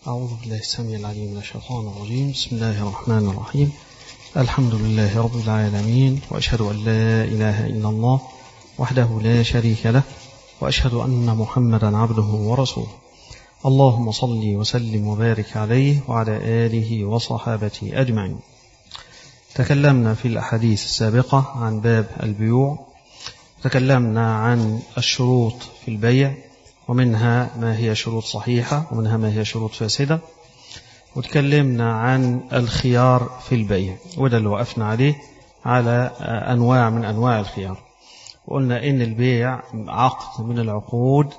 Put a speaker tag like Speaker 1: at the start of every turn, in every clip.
Speaker 1: أعوذ بالله السميع العليم من الشيطان الرجيم بسم الله الرحمن الرحيم الحمد لله رب العالمين وأشهد أن لا إله إلا الله وحده لا شريك له وأشهد أن محمدا عبده ورسوله اللهم صل وسلم وبارك عليه وعلى آله وصحابته أجمعين تكلمنا في الأحاديث السابقة عن باب البيوع تكلمنا عن الشروط في البيع ومنها ما هي شروط صحيحة ومنها ما هي شروط فاسدة وتكلمنا عن الخيار في البيع وده اللي وقفنا عليه على أنواع من أنواع الخيار وقلنا إن البيع عقد من العقود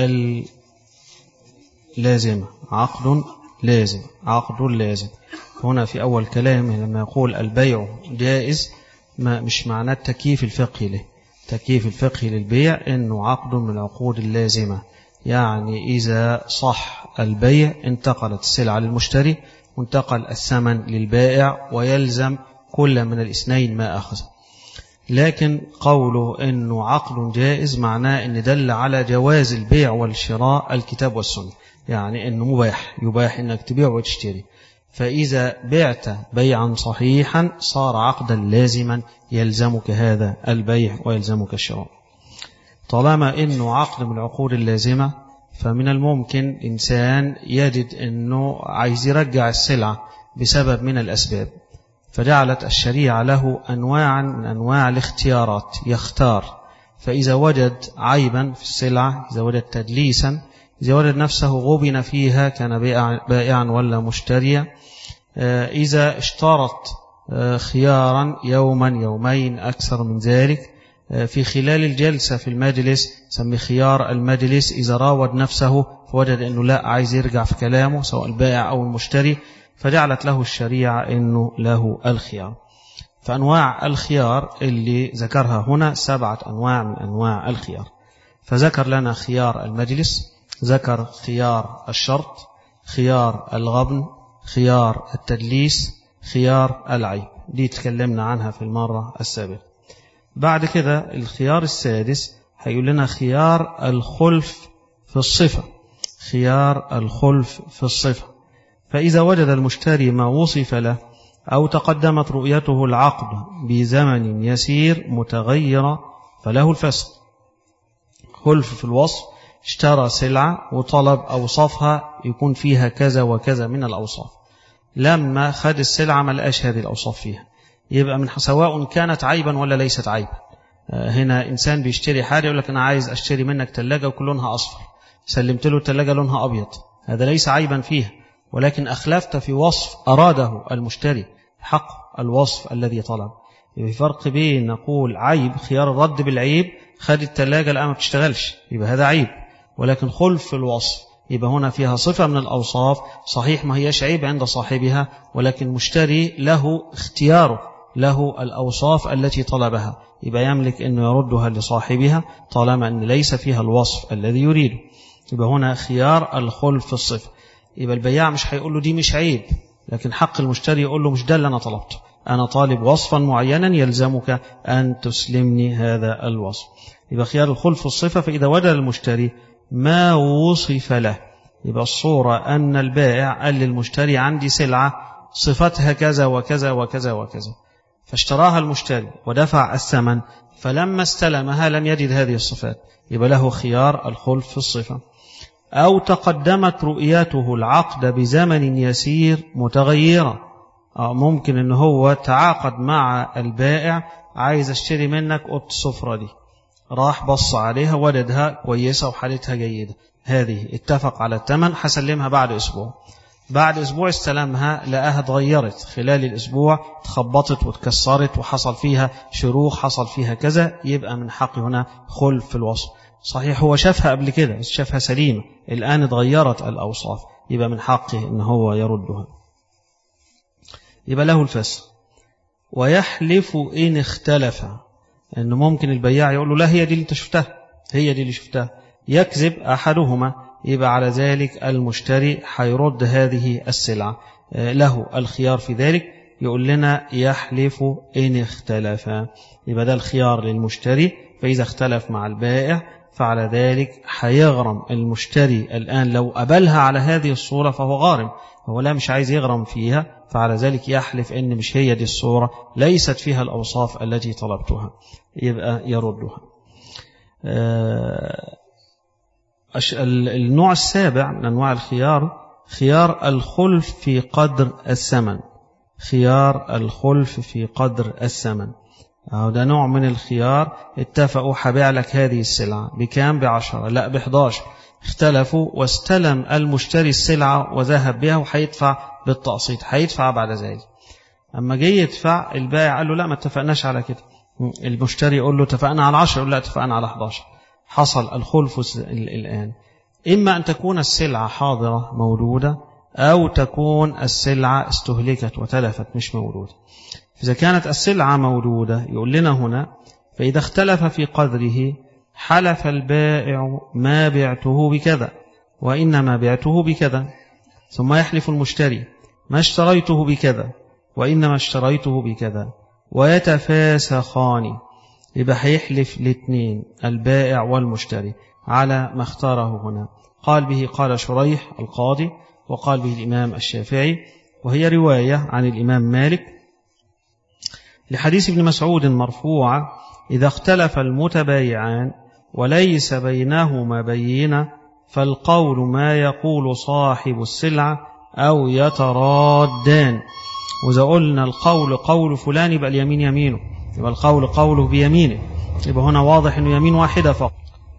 Speaker 1: اللازمة عقد لازم عقد لازم هنا في أول كلام لما يقول البيع جائز ما مش معناه التكييف الفقهي له التكييف الفقهي للبيع إنه عقد من العقود اللازمة يعني إذا صح البيع انتقلت السلعة للمشتري وانتقل الثمن للبائع ويلزم كل من الاثنين ما أخذ لكن قوله أنه عقد جائز معناه أن دل على جواز البيع والشراء الكتاب والسنة يعني أنه مباح يباح أنك تبيع وتشتري فإذا بعت بيعا صحيحا صار عقدا لازما يلزمك هذا البيع ويلزمك الشراء طالما أنه عقد من العقود اللازمة فمن الممكن إنسان يجد أنه عايز يرجع السلعة بسبب من الأسباب فجعلت الشريعة له أنواعا من أنواع الاختيارات يختار فإذا وجد عيبا في السلعة إذا وجد تدليسا إذا وجد نفسه غبن فيها كان بائعا ولا مشتريا إذا اشترط خيارا يوما يومين أكثر من ذلك في خلال الجلسة في المجلس سمي خيار المجلس إذا راود نفسه فوجد أنه لا عايز يرجع في كلامه سواء البائع أو المشتري فجعلت له الشريعة أنه له الخيار فأنواع الخيار اللي ذكرها هنا سبعة أنواع من أنواع الخيار فذكر لنا خيار المجلس ذكر خيار الشرط خيار الغبن خيار التدليس خيار العيب دي تكلمنا عنها في المرة السابقة بعد كده الخيار السادس هيقول لنا خيار الخلف في الصفة خيار الخلف في الصفة فإذا وجد المشتري ما وصف له أو تقدمت رؤيته العقد بزمن يسير متغيرة فله الفسق خلف في الوصف اشترى سلعة وطلب أوصافها يكون فيها كذا وكذا من الأوصاف لما خد السلعة ما لقاش هذه الأوصاف فيها يبقى من سواء كانت عيبا ولا ليست عيبا هنا إنسان بيشتري حاجة يقول لك أنا عايز أشتري منك تلاجة وكل لونها أصفر سلمت له التلاجة لونها أبيض هذا ليس عيبا فيها ولكن أخلفت في وصف أراده المشتري حق الوصف الذي طلب يبقى في فرق بين نقول عيب خيار الرد بالعيب خد التلاجة الآن ما بتشتغلش يبقى هذا عيب ولكن خلف في الوصف يبقى هنا فيها صفة من الأوصاف صحيح ما هيش عيب عند صاحبها ولكن مشتري له اختياره له الأوصاف التي طلبها يبقى يملك أنه يردها لصاحبها طالما أن ليس فيها الوصف الذي يريده يبقى هنا خيار الخلف في الصفة يبقى البياع مش هيقول له دي مش عيب لكن حق المشتري يقول له مش ده اللي أنا طلبته أنا طالب وصفا معينا يلزمك أن تسلمني هذا الوصف يبقى خيار الخلف في الصفة فإذا وجد المشتري ما وصف له يبقى الصورة أن البائع قال للمشتري عندي سلعة صفتها كذا وكذا وكذا وكذا فاشتراها المشتري ودفع الثمن فلما استلمها لم يجد هذه الصفات يبقى له خيار الخلف في الصفة أو تقدمت رؤيته العقد بزمن يسير متغيرة ممكن أن هو تعاقد مع البائع عايز اشتري منك أوضة السفرة دي راح بص عليها وجدها كويسة وحالتها جيدة هذه اتفق على الثمن حسلمها بعد أسبوع بعد أسبوع استلمها لقاها اتغيرت خلال الأسبوع تخبطت وتكسرت وحصل فيها شروخ حصل فيها كذا يبقى من حق هنا خلف في الوصف صحيح هو شافها قبل كده بس شافها سليمة الآن اتغيرت الأوصاف يبقى من حقه إن هو يردها يبقى له الفسق ويحلف إن اختلف إنه ممكن البياع يقول له لا هي دي اللي أنت شفتها هي دي اللي شفتها يكذب أحدهما يبقى على ذلك المشتري حيرد هذه السلعة له الخيار في ذلك يقول لنا يحلف إن اختلف يبقى ده الخيار للمشتري فإذا اختلف مع البائع فعلى ذلك هيغرم المشتري الآن لو قبلها على هذه الصورة فهو غارم هو لا مش عايز يغرم فيها فعلى ذلك يحلف ان مش هي دي الصورة ليست فيها الأوصاف التي طلبتها يبقى يردها النوع السابع من أنواع الخيار خيار الخلف في قدر الثمن خيار الخلف في قدر الثمن أو ده نوع من الخيار اتفقوا حبيع لك هذه السلعة بكام بعشرة لا بحداشر اختلفوا واستلم المشتري السلعة وذهب بها وهيدفع بالتقسيط هيدفع بعد ذلك أما جاي يدفع البائع قال له لا ما اتفقناش على كده المشتري يقول له اتفقنا على 10 يقول لا اتفقنا على 11 حصل الخلف الآن إما أن تكون السلعة حاضرة موجودة أو تكون السلعة استهلكت وتلفت مش موجودة إذا كانت السلعة موجودة يقول لنا هنا فإذا اختلف في قدره حلف البائع ما بعته بكذا وإنما بعته بكذا ثم يحلف المشتري ما اشتريته بكذا وإنما اشتريته بكذا ويتفاسخان يبقى هيحلف الاثنين البائع والمشتري على ما اختاره هنا قال به قال شريح القاضي وقال به الإمام الشافعي وهي رواية عن الإمام مالك لحديث ابن مسعود مرفوع إذا اختلف المتبايعان وليس بينهما بينة فالقول ما يقول صاحب السلعة أو يترادان وإذا قلنا القول قول فلان يبقى اليمين يمينه يبقى القول قوله بيمينه يبقى هنا واضح أنه يمين واحدة فقط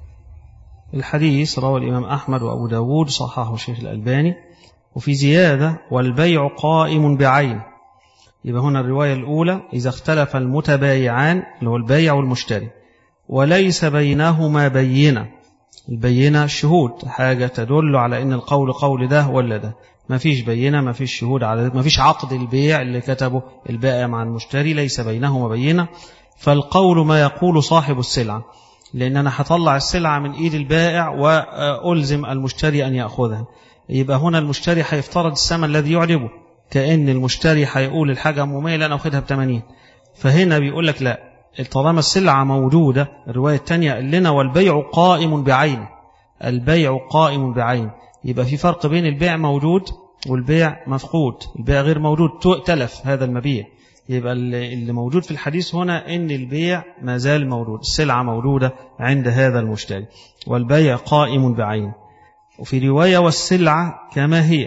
Speaker 1: الحديث روى الإمام أحمد وأبو داود صححه الشيخ الألباني وفي زيادة والبيع قائم بعين يبقى هنا الرواية الأولى إذا اختلف المتبايعان اللي هو البيع والمشتري وليس بينهما بينة البينة شهود حاجة تدل على أن القول قول ده ولا ده ما فيش بينة ما فيش شهود على ما فيش عقد البيع اللي كتبه البائع مع المشتري ليس بينهما بينة فالقول ما يقول صاحب السلعة لأن أنا هطلع السلعة من إيد البائع وألزم المشتري أن يأخذها يبقى هنا المشتري هيفترض الثمن الذي يعجبه كأن المشتري هيقول الحاجة مميلة أنا أخذها ب 80 فهنا بيقول لك لا طالما السلعة موجودة الرواية الثانية قال لنا والبيع قائم بعينه البيع قائم بعين يبقى في فرق بين البيع موجود والبيع مفقود البيع غير موجود تلف هذا المبيع يبقى اللي موجود في الحديث هنا ان البيع ما زال موجود السلعة موجودة عند هذا المشتري والبيع قائم بعين وفي رواية والسلعة كما هي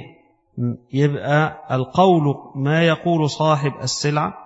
Speaker 1: يبقى القول ما يقول صاحب السلعة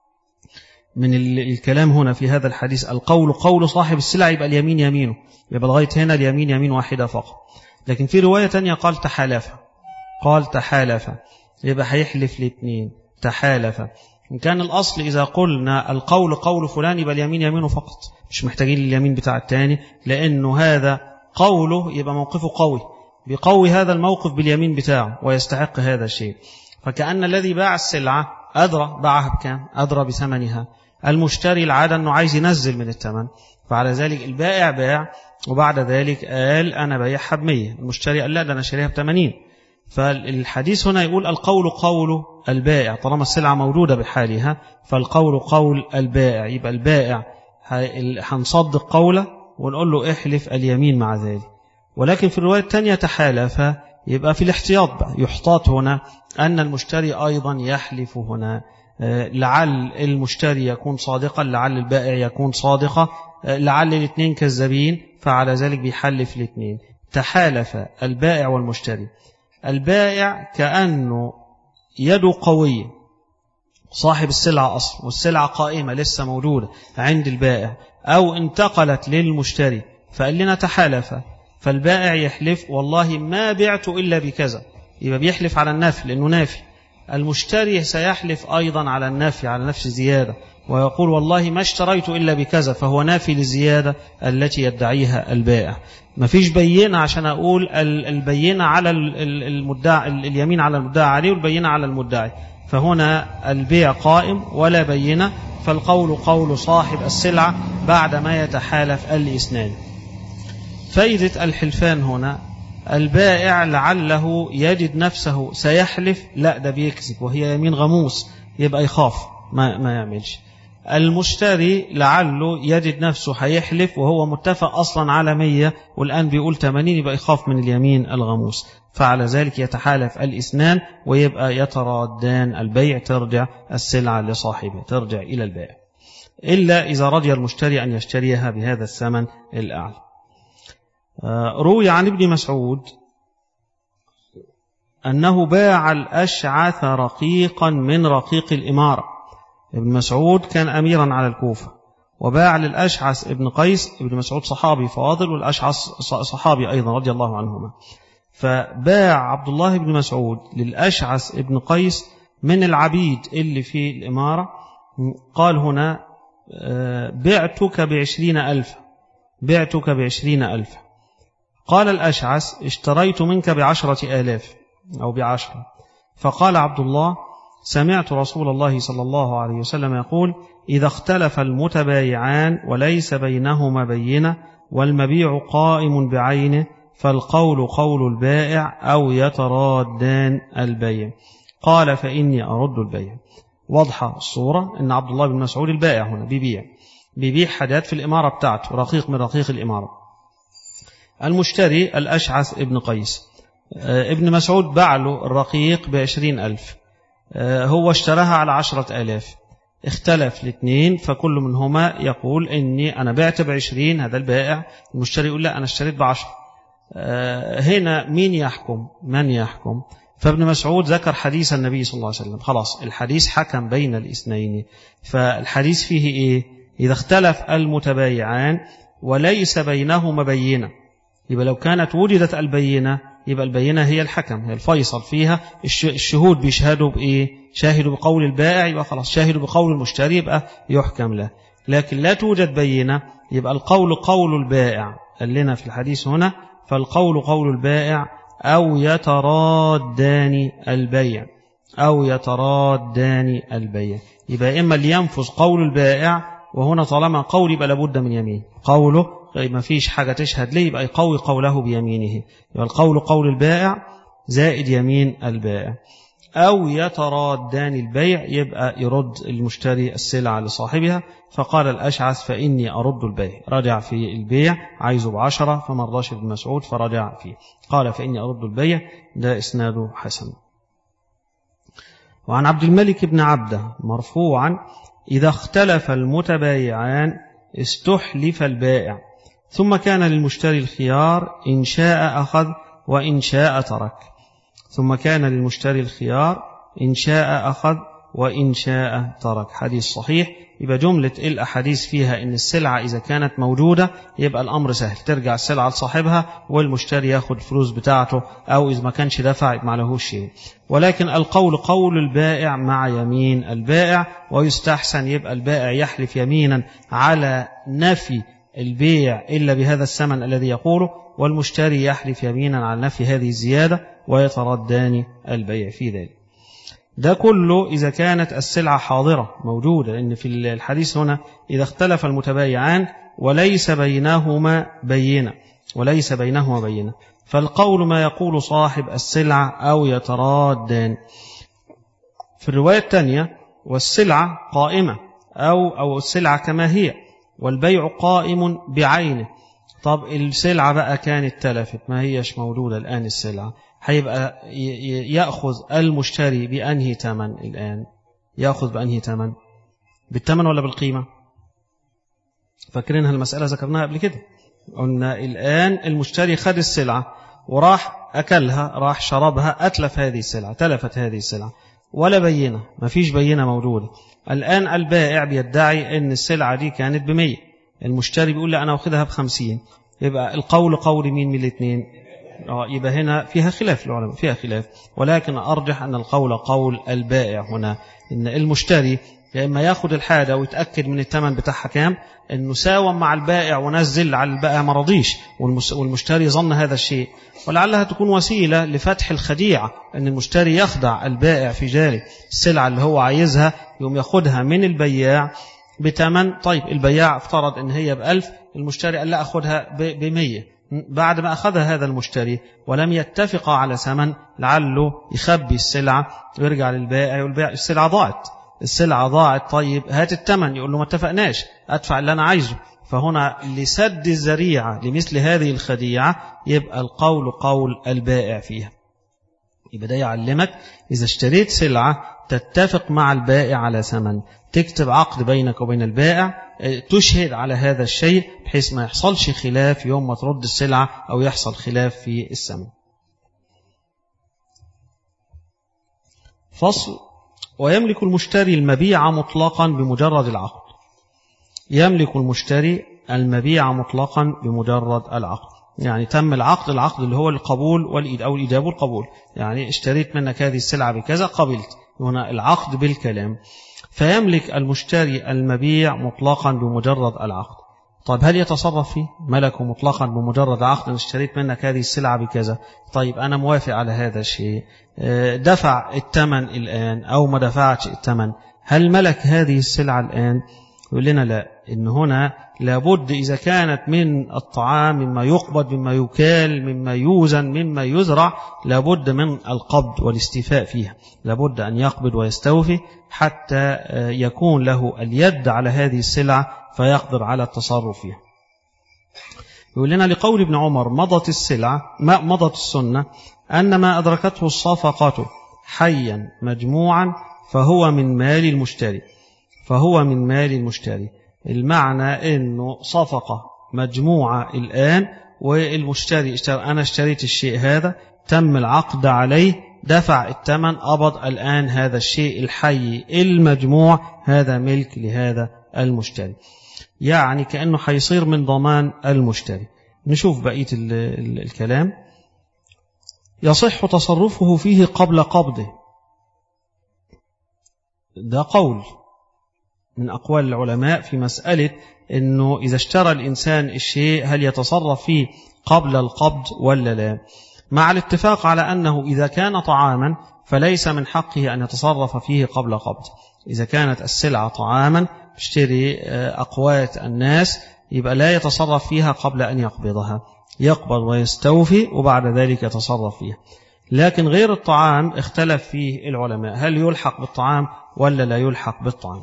Speaker 1: من الكلام هنا في هذا الحديث القول قول صاحب السلعة يبقى اليمين يمينه يبقى لغاية هنا اليمين يمين واحدة فقط لكن في رواية تانية قال تحالف قال تحالف يبقى هيحلف الاثنين تحالف إن كان الأصل إذا قلنا القول قول فلان يبقى اليمين يمينه فقط مش محتاجين اليمين بتاع الثاني لأنه هذا قوله يبقى موقفه قوي بقوي هذا الموقف باليمين بتاعه ويستحق هذا الشيء فكأن الذي باع السلعة أدرى باعها بكام أدرى بثمنها المشتري العادة أنه عايز ينزل من الثمن فعلى ذلك البائع باع وبعد ذلك قال أنا بايعها بمية المشتري قال لا ده أنا شاريها بثمانين فالحديث هنا يقول القول قول البائع طالما السلعة موجودة بحالها فالقول قول البائع يبقى البائع هنصدق قوله ونقول له احلف اليمين مع ذلك ولكن في الرواية الثانية تحالف يبقى في الاحتياط بقى يحتاط هنا أن المشتري أيضا يحلف هنا لعل المشتري يكون صادقا لعل البائع يكون صادقا لعل الاثنين كذابين فعلى ذلك بيحلف الاثنين تحالف البائع والمشتري البائع كأنه يده قوية صاحب السلعة أصل والسلعة قائمة لسه موجودة عند البائع أو انتقلت للمشتري فقال لنا تحالف فالبائع يحلف والله ما بعت إلا بكذا يبقى بيحلف على النفي لأنه نافي المشتري سيحلف أيضا على النفي على نفس زيادة ويقول والله ما اشتريت إلا بكذا فهو نافي للزيادة التي يدعيها البائع ما فيش بينة عشان أقول البينة على المدعى اليمين على المدعى عليه والبينة على المدعي فهنا البيع قائم ولا بينة فالقول قول صاحب السلعة بعد ما يتحالف الإسنان فائدة الحلفان هنا البائع لعله يجد نفسه سيحلف لا ده بيكذب وهي يمين غموس يبقى يخاف ما, ما يعملش المشتري لعله يجد نفسه هيحلف وهو متفق أصلا على 100 والآن بيقول 80 يبقى يخاف من اليمين الغموس فعلى ذلك يتحالف الإثنان ويبقى يترادان البيع ترجع السلعة لصاحبه ترجع إلى البائع إلا إذا رضي المشتري أن يشتريها بهذا الثمن الأعلى روي عن ابن مسعود أنه باع الأشعث رقيقا من رقيق الإمارة ابن مسعود كان أميرا على الكوفة وباع للأشعث ابن قيس ابن مسعود صحابي فاضل والأشعث صحابي أيضا رضي الله عنهما فباع عبد الله بن مسعود للأشعث ابن قيس من العبيد اللي في الإمارة قال هنا بعتك بعشرين ألف بعتك بعشرين ألف قال الأشعث اشتريت منك بعشرة آلاف أو بعشرة فقال عبد الله سمعت رسول الله صلى الله عليه وسلم يقول إذا اختلف المتبايعان وليس بينهما بينة والمبيع قائم بعينه فالقول قول البائع أو يترادان البيع قال فإني أرد البيع واضحة الصورة أن عبد الله بن مسعود البائع هنا بيبيع بيبيع حاجات في الإمارة بتاعته رقيق من رقيق الإمارة المشتري الأشعث ابن قيس ابن مسعود باع له الرقيق بعشرين ألف هو اشتراها على عشرة آلاف اختلف الاثنين فكل منهما يقول إني أنا بعت بعشرين هذا البائع المشتري يقول لا أنا اشتريت بعشر هنا مين يحكم من يحكم فابن مسعود ذكر حديث النبي صلى الله عليه وسلم خلاص الحديث حكم بين الاثنين فالحديث فيه إيه إذا اختلف المتبايعان وليس بينهما بينة يبقى لو كانت وجدت البينة يبقى البينة هي الحكم هي الفيصل فيها الشهود بيشهدوا بإيه شاهدوا بقول البائع يبقى خلاص شاهدوا بقول المشتري يبقى يحكم له لكن لا توجد بينة يبقى القول قول البائع قال لنا في الحديث هنا فالقول قول البائع أو يترادان البيع أو يترادان البيع يبقى إما اللي ينفذ قول البائع وهنا طالما قول يبقى لابد من يمين قوله ما فيش حاجة تشهد ليه يبقى يقوي قوله بيمينه يبقى القول قول البائع زائد يمين البائع أو يترادان البيع يبقى يرد المشتري السلعة لصاحبها فقال الأشعث فإني أرد البيع رجع في البيع عايزه بعشرة فما رضاش ابن مسعود فرجع فيه قال فإني أرد البيع ده إسناده حسن وعن عبد الملك بن عبده مرفوعا إذا اختلف المتبايعان استحلف البائع ثم كان للمشتري الخيار إن شاء أخذ وإن شاء ترك ثم كان للمشتري الخيار إن شاء أخذ وإن شاء ترك حديث صحيح يبقى جملة الأحاديث فيها إن السلعة إذا كانت موجودة يبقى الأمر سهل ترجع السلعة لصاحبها والمشتري ياخد الفلوس بتاعته أو إذا ما كانش دفع يبقى ما لهوش شيء ولكن القول قول البائع مع يمين البائع ويستحسن يبقى البائع يحلف يمينا على نفي البيع إلا بهذا الثمن الذي يقوله والمشتري يحلف يمينا على نفي هذه الزيادة ويتردان البيع في ذلك ده كله إذا كانت السلعة حاضرة موجودة لأن في الحديث هنا إذا اختلف المتبايعان وليس بينهما بينة وليس بينهما بينة فالقول ما يقول صاحب السلعة أو يترادان في الرواية الثانية والسلعة قائمة أو أو السلعة كما هي والبيع قائم بعينه طب السلعة بقى كانت تلفت ما هيش موجودة الآن السلعة هيبقى يأخذ المشتري بأنهي ثمن الآن يأخذ بأنهي ثمن بالثمن ولا بالقيمة فاكرينها المسألة ذكرناها قبل كده قلنا الآن المشتري خد السلعة وراح أكلها راح شربها أتلف هذه السلعة تلفت هذه السلعة ولا بينة ما فيش بينة موجودة الآن البائع بيدعي أن السلعة دي كانت بمية المشتري بيقول لي أنا أخذها بخمسين يبقى القول قول مين من الاثنين يبقى هنا فيها خلاف العلماء فيها خلاف ولكن أرجح أن القول قول البائع هنا إن المشتري يا إما ياخد الحاجة ويتأكد من الثمن بتاعها كام إنه ساوم مع البائع ونزل على البائع ما رضيش والمشتري ظن هذا الشيء ولعلها تكون وسيلة لفتح الخديعة أن المشتري يخدع البائع في جاري السلعة اللي هو عايزها يوم ياخدها من البياع بثمن طيب البياع افترض ان هي بألف المشتري قال لا أخذها بمية بعد ما أخذها هذا المشتري ولم يتفق على ثمن لعله يخبي السلعة ويرجع للبائع والبائع السلعة ضاعت السلعة ضاعت طيب هات التمن يقول له ما اتفقناش أدفع اللي أنا عايزه فهنا لسد الذريعة لمثل هذه الخديعة يبقى القول قول البائع فيها يبقى ده يعلمك إذا اشتريت سلعة تتفق مع البائع على ثمن تكتب عقد بينك وبين البائع تشهد على هذا الشيء بحيث ما يحصلش خلاف يوم ما ترد السلعة أو يحصل خلاف في الثمن فصل ويملك المشتري المبيع مطلقا بمجرد العقد يملك المشتري المبيع مطلقا بمجرد العقد يعني تم العقد العقد اللي هو القبول والإيد أو الإجابة والقبول يعني اشتريت منك هذه السلعة بكذا قبلت هنا العقد بالكلام فيملك المشتري المبيع مطلقا بمجرد العقد طيب هل يتصرف فيه ملكه مطلقا بمجرد عقد اشتريت منك هذه السلعة بكذا طيب أنا موافق على هذا الشيء دفع الثمن الآن أو ما دفعش الثمن هل ملك هذه السلعة الآن يقول لنا لا إن هنا لابد إذا كانت من الطعام مما يقبض مما يكال مما يوزن مما يزرع لابد من القبض والاستيفاء فيها لابد أن يقبض ويستوفي حتى يكون له اليد على هذه السلعة فيقدر على التصرف فيها يقول لنا لقول ابن عمر مضت السلعة ما مضت السنة أن ما أدركته الصفقة حيا مجموعا فهو من مال المشتري فهو من مال المشتري المعنى أنه صفقة مجموعة الآن والمشتري اشتري أنا اشتريت الشيء هذا تم العقد عليه دفع الثمن قبض الآن هذا الشيء الحي المجموع هذا ملك لهذا المشتري يعني كأنه حيصير من ضمان المشتري نشوف بقية الكلام يصح تصرفه فيه قبل قبضه ده قول من أقوال العلماء في مسألة أنه إذا اشترى الإنسان الشيء هل يتصرف فيه قبل القبض ولا لا مع الاتفاق على أنه إذا كان طعاما فليس من حقه أن يتصرف فيه قبل قبض إذا كانت السلعة طعاما اشتري أقوات الناس يبقى لا يتصرف فيها قبل أن يقبضها يقبض ويستوفي وبعد ذلك يتصرف فيها لكن غير الطعام اختلف فيه العلماء هل يلحق بالطعام ولا لا يلحق بالطعام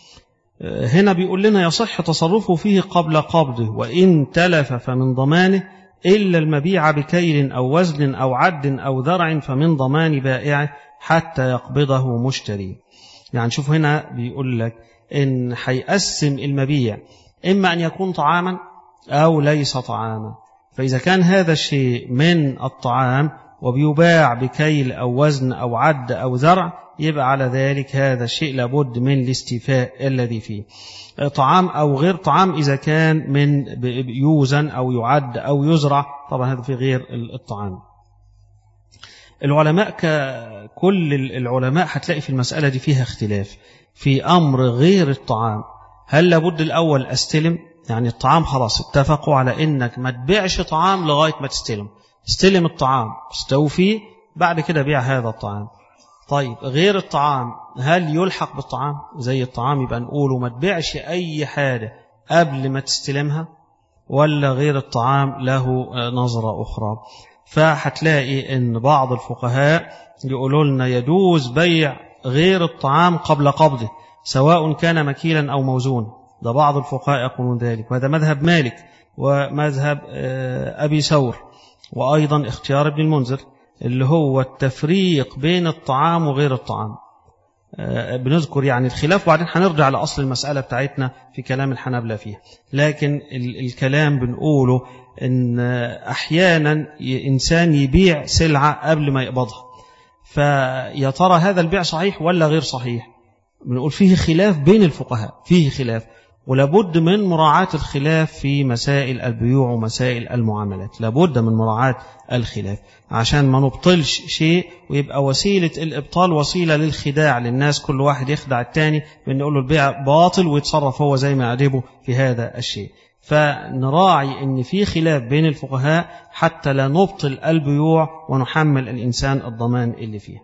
Speaker 1: هنا بيقول لنا يصح تصرفه فيه قبل قبضه وإن تلف فمن ضمانه إلا المبيع بكيل أو وزن أو عد أو ذرع فمن ضمان بائعه حتى يقبضه مشتري يعني شوف هنا بيقول لك إن حيقسم المبيع إما أن يكون طعاما أو ليس طعاما فإذا كان هذا الشيء من الطعام وبيباع بكيل أو وزن أو عد أو ذرع يبقى على ذلك هذا الشيء لابد من الاستيفاء الذي فيه طعام أو غير طعام إذا كان من يوزن أو يعد أو يزرع طبعا هذا في غير الطعام العلماء كل العلماء هتلاقي في المسألة دي فيها اختلاف في أمر غير الطعام هل لابد الأول أستلم يعني الطعام خلاص اتفقوا على إنك ما تبيعش طعام لغاية ما تستلم استلم الطعام استوفي بعد كده بيع هذا الطعام طيب غير الطعام هل يلحق بالطعام زي الطعام يبقى نقوله ما تبيعش أي حاجة قبل ما تستلمها ولا غير الطعام له نظرة أخرى فهتلاقي أن بعض الفقهاء يقولوا لنا يجوز بيع غير الطعام قبل قبضه سواء كان مكيلا أو موزون ده بعض الفقهاء يقولون ذلك وهذا مذهب مالك ومذهب أبي ثور وأيضا اختيار ابن المنذر اللي هو التفريق بين الطعام وغير الطعام بنذكر يعني الخلاف وبعدين هنرجع لأصل المسألة بتاعتنا في كلام الحنابلة فيها لكن الكلام بنقوله إن أحيانا إنسان يبيع سلعة قبل ما يقبضها فيا ترى هذا البيع صحيح ولا غير صحيح بنقول فيه خلاف بين الفقهاء فيه خلاف ولابد من مراعاة الخلاف في مسائل البيوع ومسائل المعاملات لابد من مراعاة الخلاف عشان ما نبطلش شيء ويبقى وسيلة الإبطال وسيلة للخداع للناس كل واحد يخدع التاني بأن نقول له البيع باطل ويتصرف هو زي ما يعجبه في هذا الشيء فنراعي أن في خلاف بين الفقهاء حتى لا نبطل البيوع ونحمل الإنسان الضمان اللي فيها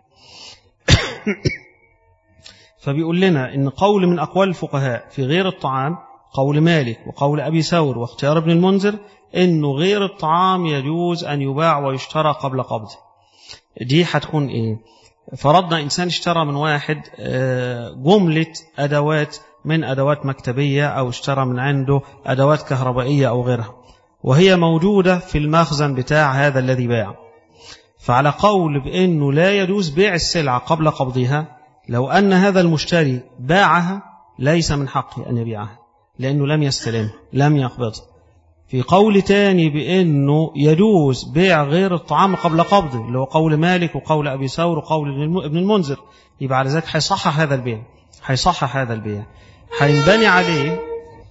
Speaker 1: فبيقول لنا ان قول من اقوال الفقهاء في غير الطعام قول مالك وقول ابي ثور واختيار ابن المنذر انه غير الطعام يجوز ان يباع ويشترى قبل قبضه دي هتكون ايه فرضنا إنسان اشترى من واحد جملة أدوات من أدوات مكتبية أو اشترى من عنده أدوات كهربائية أو غيرها وهي موجودة في المخزن بتاع هذا الذي باع فعلى قول بأنه لا يجوز بيع السلعة قبل قبضها لو أن هذا المشتري باعها ليس من حقه أن يبيعها لأنه لم يستلم لم يقبضها في قول تاني بأنه يجوز بيع غير الطعام قبل قبضه اللي هو قول مالك وقول أبي ثور وقول ابن المنذر يبقى على ذلك هيصحح هذا البيع هيصحح هذا البيع هينبني عليه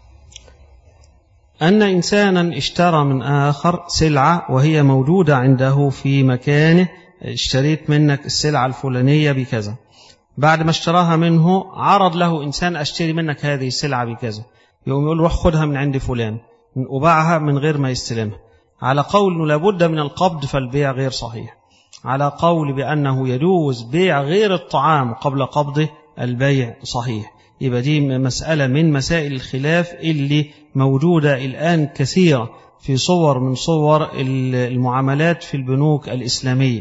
Speaker 1: أن إنسانا اشترى من آخر سلعة وهي موجودة عنده في مكانه اشتريت منك السلعة الفلانية بكذا بعد ما اشتراها منه عرض له إنسان أشتري منك هذه السلعة بكذا يقوم يقول روح خدها من عند فلان وباعها من غير ما يستلمها على قول أنه لابد من القبض فالبيع غير صحيح على قول بأنه يجوز بيع غير الطعام قبل قبضه البيع صحيح يبقى دي مسألة من مسائل الخلاف اللي موجودة الآن كثيرة في صور من صور المعاملات في البنوك الإسلامية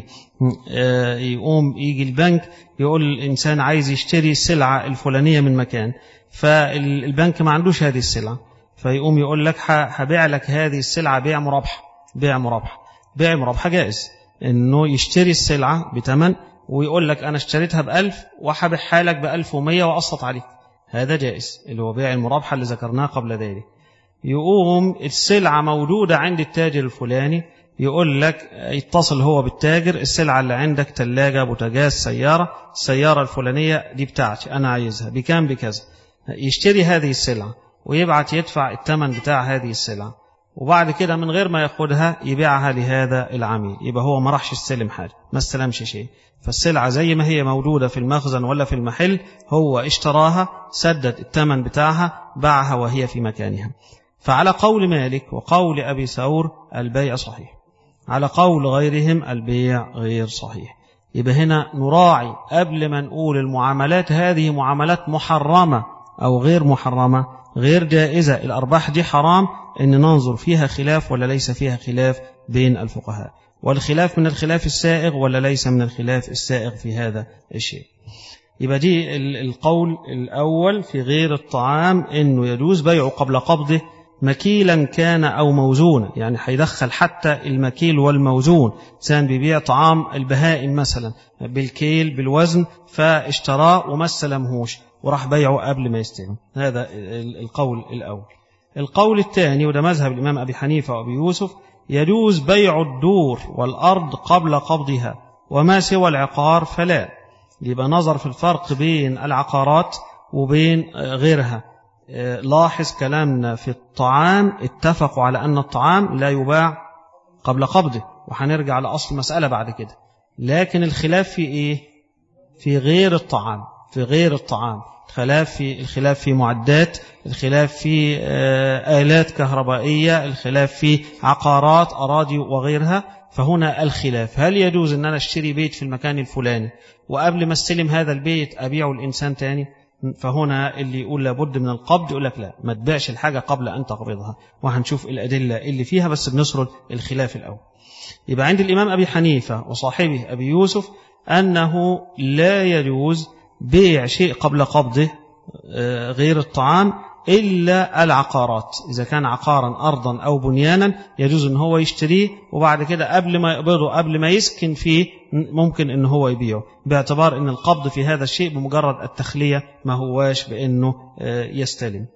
Speaker 1: يقوم يجي البنك يقول الإنسان عايز يشتري السلعة الفلانية من مكان فالبنك ما عندوش هذه السلعة فيقوم يقول لك هبيع لك هذه السلعة بيع مرابحة بيع مرابحة بيع مرابحة جائز انه يشتري السلعة بثمن ويقول لك انا اشتريتها بألف وهبيعها لك بألف ومية وأقسط عليك هذا جائز اللي هو بيع المرابحة اللي ذكرناه قبل ذلك يقوم السلعة موجودة عند التاجر الفلاني يقول لك يتصل هو بالتاجر السلعة اللي عندك ثلاجة بوتاجاز سيارة السيارة الفلانية دي بتاعتي أنا عايزها بكام بكذا يشتري هذه السلعة ويبعت يدفع الثمن بتاع هذه السلعة وبعد كده من غير ما ياخدها يبيعها لهذا العميل يبقى هو ما راحش يستلم حاجة ما استلمش شيء فالسلعة زي ما هي موجودة في المخزن ولا في المحل هو اشتراها سدد الثمن بتاعها باعها وهي في مكانها فعلى قول مالك وقول أبي ثور البيع صحيح على قول غيرهم البيع غير صحيح يبقى هنا نراعي قبل ما نقول المعاملات هذه معاملات محرمة أو غير محرمة غير جائزة الأرباح دي حرام أن ننظر فيها خلاف ولا ليس فيها خلاف بين الفقهاء والخلاف من الخلاف السائغ ولا ليس من الخلاف السائغ في هذا الشيء يبقى دي القول الأول في غير الطعام أنه يجوز بيعه قبل قبضه مكيلا كان أو موزونا يعني هيدخل حتى المكيل والموزون إنسان بيبيع طعام البهائم مثلا بالكيل بالوزن فاشتراه وما استلمهوش وراح بيعه قبل ما يستلم هذا القول الأول القول الثاني وده مذهب الإمام أبي حنيفة وأبي يوسف يجوز بيع الدور والأرض قبل قبضها وما سوى العقار فلا يبقى نظر في الفرق بين العقارات وبين غيرها لاحظ كلامنا في الطعام اتفقوا على أن الطعام لا يباع قبل قبضه وهنرجع لأصل المسألة بعد كده لكن الخلاف في إيه في غير الطعام في غير الطعام الخلاف في الخلاف في معدات الخلاف في آلات كهربائية الخلاف في عقارات أراضي وغيرها فهنا الخلاف هل يجوز أن أنا أشتري بيت في المكان الفلاني وقبل ما استلم هذا البيت أبيعه الإنسان تاني فهنا اللي يقول لابد من القبض يقول لك لا ما تبيعش الحاجة قبل أن تقبضها وهنشوف الأدلة اللي فيها بس بنسرد الخلاف الأول يبقى عند الإمام أبي حنيفة وصاحبه أبي يوسف أنه لا يجوز بيع شيء قبل قبضه غير الطعام إلا العقارات إذا كان عقارا أرضا أو بنيانا يجوز أن هو يشتريه وبعد كده قبل ما يقبضه قبل ما يسكن فيه ممكن أن هو يبيعه باعتبار أن القبض في هذا الشيء بمجرد التخلية ما هواش بأنه يستلم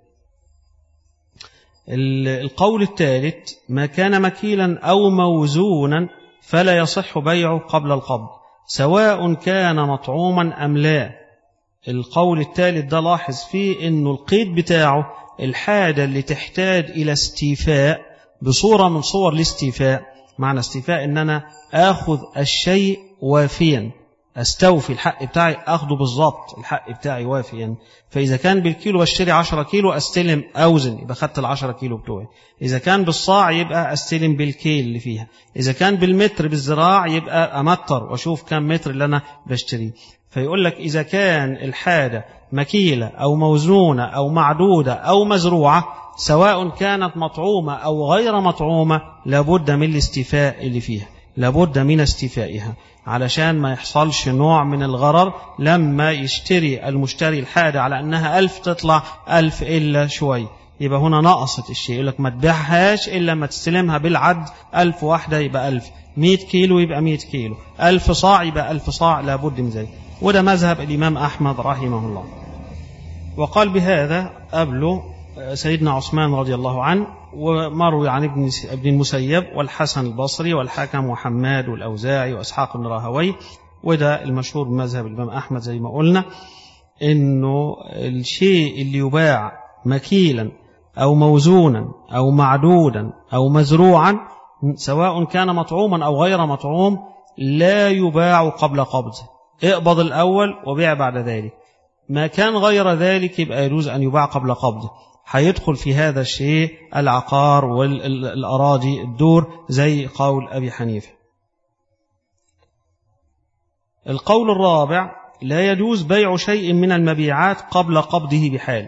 Speaker 1: القول الثالث ما كان مكيلا أو موزونا فلا يصح بيعه قبل القبض سواء كان مطعوما أم لا القول الثالث ده لاحظ فيه انه القيد بتاعه الحاجة اللي تحتاج الى استيفاء بصورة من صور الاستيفاء معنى استيفاء ان انا اخذ الشيء وافيا استوفي الحق بتاعي اخده بالظبط الحق بتاعي وافيا فاذا كان بالكيلو بشتري 10 كيلو استلم اوزن يبقى خدت ال 10 كيلو بتوعي اذا كان بالصاع يبقى استلم بالكيل اللي فيها اذا كان بالمتر بالذراع يبقى امتر واشوف كم متر اللي انا بشتريه فيقول لك إذا كان الحاجة مكيلة أو موزونة أو معدودة أو مزروعة سواء كانت مطعومة أو غير مطعومة لابد من الاستيفاء اللي فيها لابد من استيفائها علشان ما يحصلش نوع من الغرر لما يشتري المشتري الحاجة على أنها ألف تطلع ألف إلا شوي يبقى هنا نقصت الشيء يقول لك ما تبيعهاش إلا ما تستلمها بالعد ألف واحدة يبقى ألف مئة كيلو يبقى مئة كيلو ألف صاع يبقى ألف صاع لابد من ذلك وده مذهب الإمام أحمد رحمه الله وقال بهذا قبله سيدنا عثمان رضي الله عنه ومروي عن ابن ابن المسيب والحسن البصري والحكم وحماد والأوزاعي وإسحاق بن راهوي وده المشهور بمذهب الإمام أحمد زي ما قلنا إنه الشيء اللي يباع مكيلا أو موزونا أو معدودا أو مزروعا سواء كان مطعوما أو غير مطعوم لا يباع قبل قبضه اقبض الأول وبيع بعد ذلك ما كان غير ذلك يبقى يجوز أن يباع قبل قبضه هيدخل في هذا الشيء العقار والأراضي الدور زي قول أبي حنيفة القول الرابع لا يجوز بيع شيء من المبيعات قبل قبضه بحال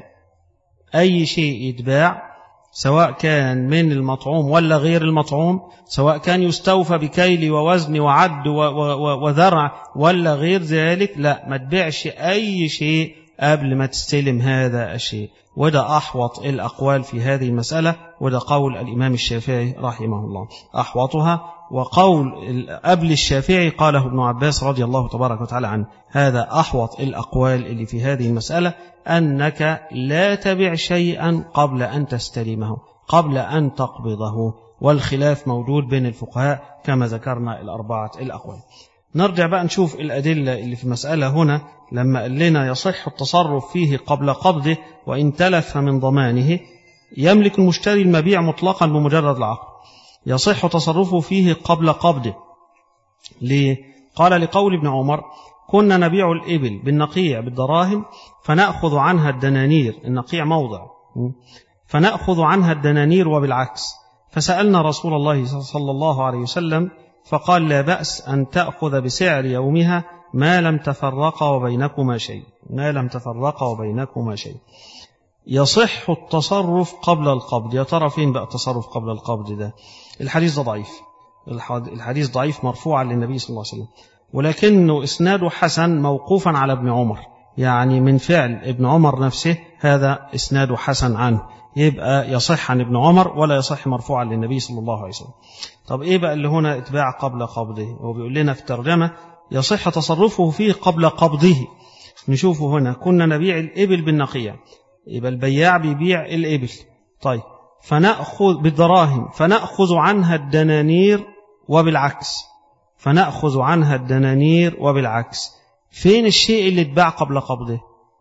Speaker 1: أي شيء يتباع سواء كان من المطعوم ولا غير المطعوم سواء كان يستوفى بكيل ووزن وعد وذرع ولا غير ذلك لا ما تبيعش أي شيء قبل ما تستلم هذا الشيء وده أحوط الأقوال في هذه المسألة وده قول الإمام الشافعي رحمه الله أحوطها وقول قبل الشافعي قاله ابن عباس رضي الله تبارك وتعالى عنه هذا أحوط الأقوال اللي في هذه المسألة أنك لا تبع شيئا قبل أن تستلمه قبل أن تقبضه والخلاف موجود بين الفقهاء كما ذكرنا الأربعة الأقوال نرجع بقى نشوف الأدلة اللي في المسألة هنا لما قال لنا يصح التصرف فيه قبل قبضه وإن تلف من ضمانه يملك المشتري المبيع مطلقا بمجرد العقد يصح تصرفه فيه قبل قبضه ليه؟ قال لقول ابن عمر كنا نبيع الإبل بالنقيع بالدراهم فنأخذ عنها الدنانير النقيع موضع فنأخذ عنها الدنانير وبالعكس فسألنا رسول الله صلى الله عليه وسلم فقال لا بأس أن تأخذ بسعر يومها ما لم تفرق وبينكما شيء ما لم تفرق وبينكما شيء يصح التصرف قبل القبض يا ترى فين بقى التصرف قبل القبض ده الحديث ده ضعيف الحديث ضعيف مرفوعا للنبي صلى الله عليه وسلم ولكنه إسناده حسن موقوفا على ابن عمر يعني من فعل ابن عمر نفسه هذا إسناده حسن عنه يبقى يصح عن ابن عمر ولا يصح مرفوعا للنبي صلى الله عليه وسلم طب إيه بقى اللي هنا اتباع قبل قبضه هو بيقول لنا في الترجمة يصح تصرفه فيه قبل قبضه نشوفه هنا كنا نبيع الإبل بالنقيع يبقى البياع بيبيع الإبل طيب فنأخذ بالدراهم فنأخذ عنها الدنانير وبالعكس فنأخذ عنها الدنانير وبالعكس فين الشيء اللي اتباع قبل قبضه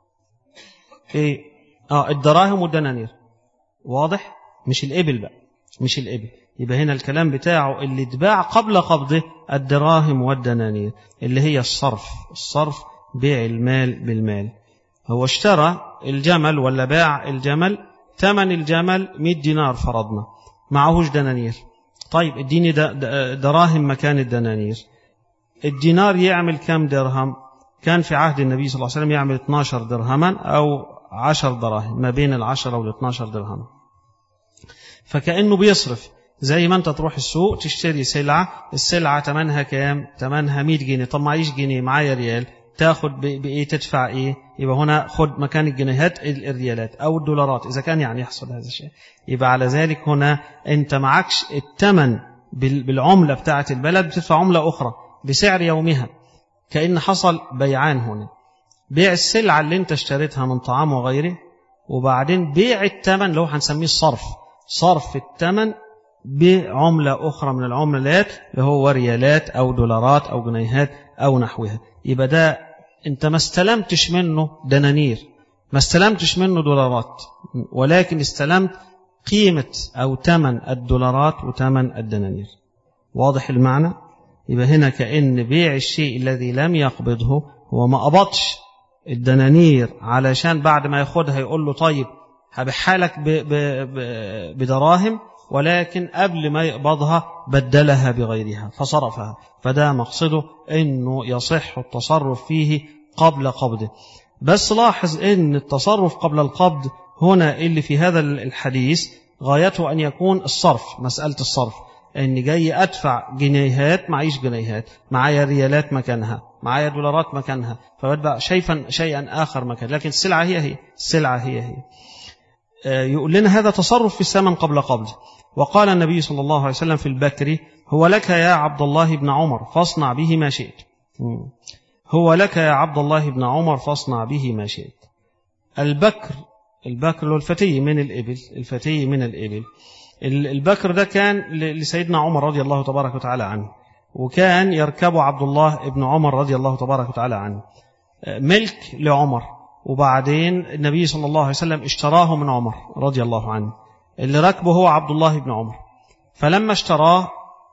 Speaker 1: ايه اه الدراهم والدنانير واضح مش الإبل بقى مش الإبل يبقى هنا الكلام بتاعه اللي اتباع قبل قبضه الدراهم والدنانير اللي هي الصرف الصرف بيع المال بالمال هو اشترى الجمل ولا باع الجمل ثمن الجمل 100 دينار فرضنا معهوش دنانير طيب اديني دراهم مكان الدنانير الدينار يعمل كم درهم كان في عهد النبي صلى الله عليه وسلم يعمل 12 درهما أو 10 دراهم ما بين العشرة وال 12 درهم فكأنه بيصرف زي ما انت تروح السوق تشتري سلعة السلعة تمنها كام تمنها 100 جنيه طب معيش جنيه معايا ريال تاخد بايه تدفع ايه يبقى هنا خد مكان الجنيهات الريالات او الدولارات اذا كان يعني يحصل هذا الشيء يبقى على ذلك هنا انت معكش الثمن بالعملة بتاعة البلد بتدفع عملة اخرى بسعر يومها كأن حصل بيعان هنا بيع السلعة اللي انت اشتريتها من طعام وغيره وبعدين بيع الثمن اللي هو هنسميه الصرف صرف الثمن بعملة أخرى من العملات اللي هو ريالات أو دولارات أو جنيهات أو نحوها يبقى ده أنت ما استلمتش منه دنانير ما استلمتش منه دولارات ولكن استلمت قيمة أو ثمن الدولارات وثمن الدنانير واضح المعنى يبقى هنا كأن بيع الشيء الذي لم يقبضه هو ما قبضش الدنانير علشان بعد ما ياخدها يقول له طيب هبيعها لك بدراهم ولكن قبل ما يقبضها بدلها بغيرها فصرفها فده مقصده انه يصح التصرف فيه قبل قبضه بس لاحظ ان التصرف قبل القبض هنا اللي في هذا الحديث غايته ان يكون الصرف مسألة الصرف ان جاي ادفع جنيهات معيش جنيهات معايا ريالات مكانها معايا دولارات مكانها فبدفع شيئا شيئا اخر مكان لكن السلعه هي هي السلعه هي هي يقول لنا هذا تصرف في الثمن قبل قبض وقال النبي صلى الله عليه وسلم في البكر هو لك يا عبد الله بن عمر فاصنع به ما شئت هو لك يا عبد الله بن عمر فاصنع به ما شئت البكر البكر هو الفتي من الإبل الفتي من الإبل البكر ده كان لسيدنا عمر رضي الله تبارك وتعالى عنه وكان يركبه عبد الله بن عمر رضي الله تبارك وتعالى عنه ملك لعمر وبعدين النبي صلى الله عليه وسلم اشتراه من عمر رضي الله عنه اللي ركبه هو عبد الله بن عمر فلما اشتراه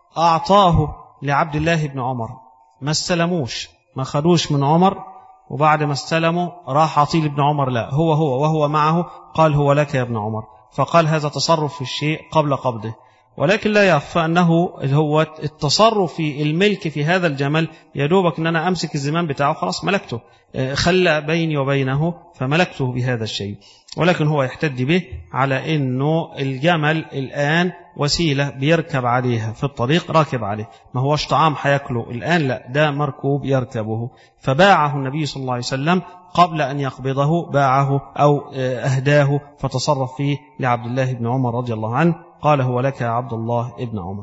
Speaker 1: أعطاه لعبد الله بن عمر ما استلموش ما خدوش من عمر وبعد ما استلموا راح عطيل بن عمر لا هو هو وهو معه قال هو لك يا ابن عمر فقال هذا تصرف في الشيء قبل قبضه ولكن لا يخفى أنه هو التصرف في الملك في هذا الجمل يا دوبك أن أنا أمسك الزمام بتاعه خلاص ملكته خلى بيني وبينه فملكته بهذا الشيء ولكن هو يحتد به على أنه الجمل الآن وسيلة بيركب عليها في الطريق راكب عليه ما هوش طعام حياكله الآن لا ده مركوب يركبه فباعه النبي صلى الله عليه وسلم قبل أن يقبضه باعه أو أهداه فتصرف فيه لعبد الله بن عمر رضي الله عنه قال هو لك يا عبد الله ابن عمر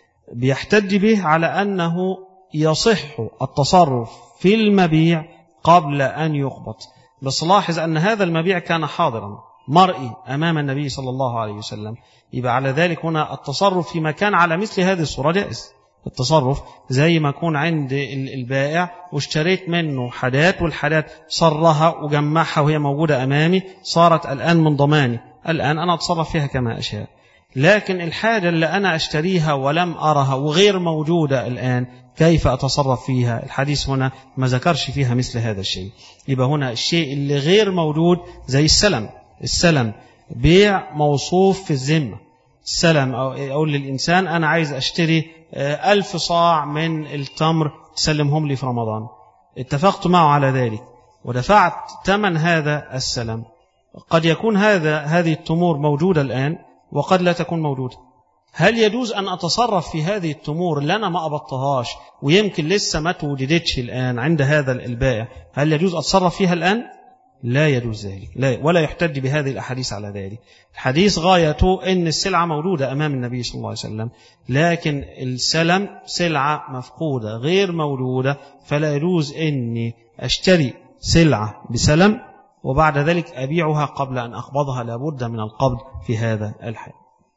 Speaker 1: بيحتج به على أنه يصح التصرف في المبيع قبل أن يقبض بس لاحظ أن هذا المبيع كان حاضرا مرئي أمام النبي صلى الله عليه وسلم يبقى على ذلك هنا التصرف في مكان على مثل هذه الصورة جائز التصرف زي ما أكون عند البائع واشتريت منه حدات والحدات صرها وجمعها وهي موجودة أمامي صارت الآن من ضماني الآن أنا أتصرف فيها كما أشاء لكن الحاجة اللي أنا أشتريها ولم أرها وغير موجودة الآن كيف أتصرف فيها الحديث هنا ما ذكرش فيها مثل هذا الشيء يبقى هنا الشيء اللي غير موجود زي السلم السلم بيع موصوف في الذمة السلم أو أقول للإنسان أنا عايز أشتري ألف صاع من التمر تسلمهم لي في رمضان اتفقت معه على ذلك ودفعت ثمن هذا السلم قد يكون هذا هذه التمور موجودة الآن وقد لا تكون موجودة هل يجوز أن أتصرف في هذه التمور اللي أنا ما أبطهاش ويمكن لسه ما توجدتش الآن عند هذا البائع هل يجوز أتصرف فيها الآن لا يجوز ذلك لا ولا يحتج بهذه الأحاديث على ذلك الحديث غايته أن السلعة موجودة أمام النبي صلى الله عليه وسلم لكن السلم سلعة مفقودة غير موجودة فلا يجوز أني أشتري سلعة بسلم وبعد ذلك أبيعها قبل أن أقبضها لابد من القبض في هذا الحال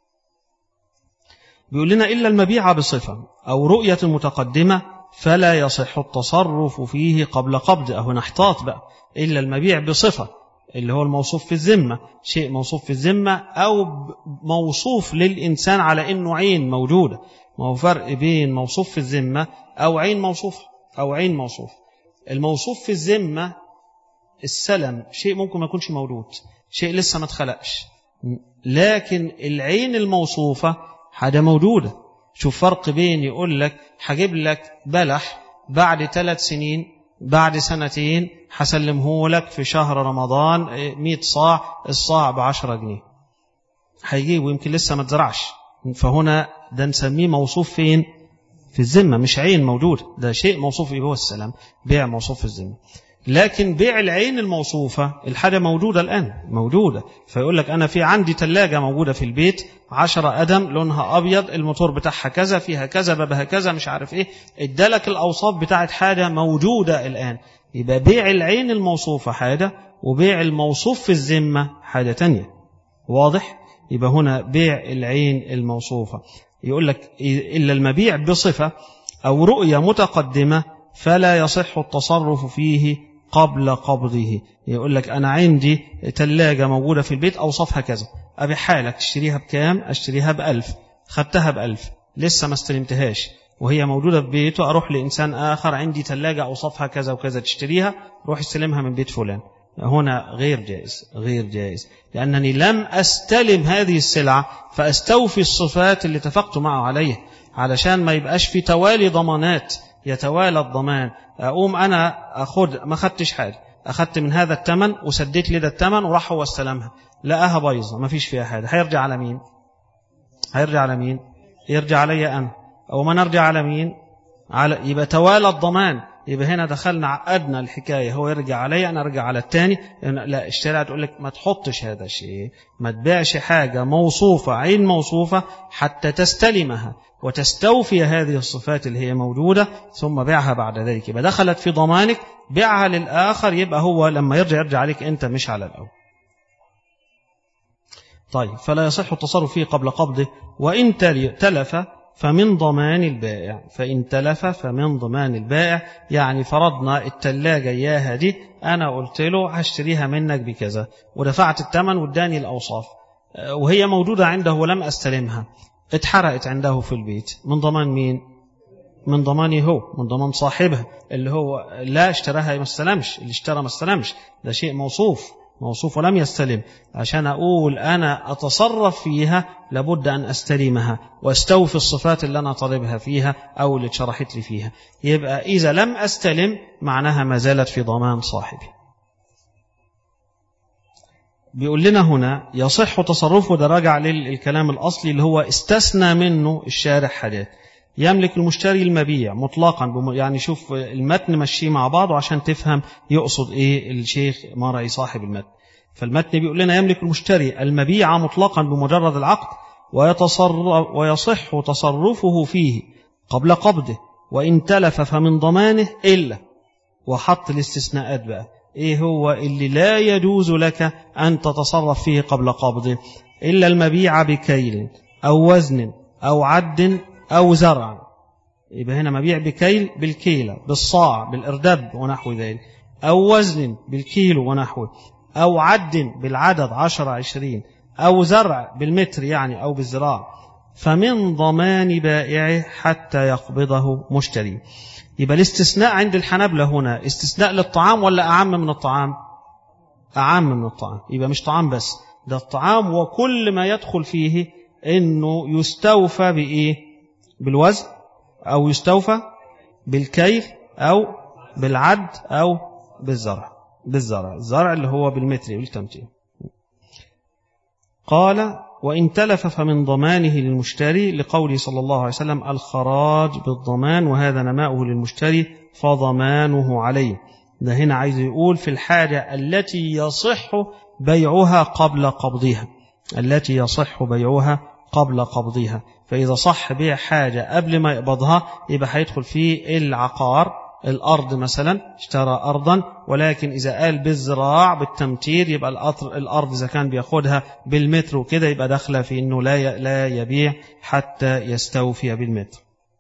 Speaker 1: بيقول لنا إلا المبيع بصفة أو رؤية متقدمة فلا يصح التصرف فيه قبل قبض أو نحتاط بقى إلا المبيع بصفة اللي هو الموصوف في الذمة شيء موصوف في الذمة أو موصوف للإنسان على إنه عين موجودة ما هو فرق بين موصوف في الذمة أو عين موصوف أو عين موصوف الموصوف في الذمة السلم شيء ممكن ما يكونش موجود شيء لسه ما اتخلقش لكن العين الموصوفة حاجة موجودة شوف فرق بين يقول لك هجيب لك بلح بعد ثلاث سنين بعد سنتين هسلمه لك في شهر رمضان 100 صاع الصاع ب 10 جنيه هيجيبه يمكن لسه ما اتزرعش فهنا ده نسميه موصوف فين في الذمة مش عين موجود ده شيء موصوف ايه هو السلام بيع موصوف في الذمة لكن بيع العين الموصوفة الحاجة موجودة الآن موجودة فيقول لك أنا في عندي ثلاجة موجودة في البيت عشرة أدم لونها أبيض الموتور بتاعها كذا فيها كذا بابها كذا مش عارف إيه ادالك الأوصاف بتاعت حاجة موجودة الآن يبقى بيع العين الموصوفة حاجة وبيع الموصوف في الذمة حاجة تانية واضح يبقى هنا بيع العين الموصوفة يقول لك إلا المبيع بصفة أو رؤية متقدمة فلا يصح التصرف فيه قبل قبضه يقول لك أنا عندي ثلاجة موجودة في البيت أوصفها كذا أبي حالك تشتريها بكام أشتريها بألف خدتها بألف لسه ما استلمتهاش وهي موجودة في بيته أروح لإنسان آخر عندي ثلاجة أوصفها كذا وكذا تشتريها روح استلمها من بيت فلان هنا غير جائز غير جائز لأنني لم أستلم هذه السلعة فأستوفي الصفات اللي اتفقت معه عليه علشان ما يبقاش في توالي ضمانات يتوالى الضمان أقوم أنا أخد ما خدتش حاجة أخدت من هذا الثمن وسديت لي ده الثمن وراح هو استلمها لقاها بايظة ما فيش فيها حاجة هيرجع على مين هيرجع على مين يرجع علي أنا أو من أرجع على مين على يبقى توالى الضمان يبقى هنا دخلنا عقدنا الحكاية هو يرجع علي أنا أرجع على الثاني لا الشارع تقول لك ما تحطش هذا الشيء ما تبيعش حاجة موصوفة عين موصوفة حتى تستلمها وتستوفي هذه الصفات اللي هي موجودة ثم بيعها بعد ذلك يبقى دخلت في ضمانك بيعها للآخر يبقى هو لما يرجع يرجع عليك أنت مش على الأول طيب فلا يصح التصرف فيه قبل قبضه وإن تلف فمن ضمان البائع فإن تلف فمن ضمان البائع يعني فرضنا التلاجة إياها دي أنا قلت له هشتريها منك بكذا ودفعت الثمن واداني الأوصاف وهي موجودة عنده ولم أستلمها اتحرقت عنده في البيت من ضمان مين من ضماني هو من ضمان صاحبها اللي هو لا اشتراها ما استلمش اللي اشترى ما استلمش ده شيء موصوف موصوف ولم يستلم عشان أقول أنا أتصرف فيها لابد أن أستلمها واستوفي الصفات اللي أنا طالبها فيها أو اللي اتشرحت لي فيها يبقى إذا لم أستلم معناها ما زالت في ضمان صاحبي بيقول لنا هنا يصح تصرفه ده راجع للكلام الأصلي اللي هو استثنى منه الشارع حاجات يملك المشتري المبيع مطلقا يعني شوف المتن مشيه مع بعضه عشان تفهم يقصد ايه الشيخ مرعي صاحب المتن فالمتن بيقول لنا يملك المشتري المبيع مطلقا بمجرد العقد ويتصرف ويصح تصرفه فيه قبل قبضه وإن تلف فمن ضمانه إلا وحط الاستثناءات بقى إيه هو اللي لا يجوز لك أن تتصرف فيه قبل قبضه إلا المبيع بكيل أو وزن أو عد أو زرع يبقى هنا مبيع بكيل بالكيلة بالصاع بالإردب ونحو ذلك أو وزن بالكيلو ونحوه أو عد بالعدد عشر عشرين أو زرع بالمتر يعني أو بالزراع فمن ضمان بائعه حتى يقبضه مشتري يبقى الاستثناء عند الحنبلة هنا استثناء للطعام ولا أعم من الطعام أعم من الطعام يبقى مش طعام بس ده الطعام وكل ما يدخل فيه انه يستوفى بايه بالوزن او يستوفى بالكيل او بالعد او بالزرع بالزرع الزرع اللي هو بالمتر بالتمتين قال وإن تلف فمن ضمانه للمشتري لقوله صلى الله عليه وسلم الخراج بالضمان وهذا نماؤه للمشتري فضمانه عليه ده هنا عايز يقول في الحاجة التي يصح بيعها قبل قبضها التي يصح بيعها قبل قبضها فإذا صح بيع حاجة قبل ما يقبضها يبقى هيدخل في العقار الأرض مثلا اشترى أرضا ولكن إذا قال بالزراع بالتمتير يبقى الأرض إذا كان بياخدها بالمتر وكده يبقى داخله في أنه لا لا يبيع حتى يستوفي بالمتر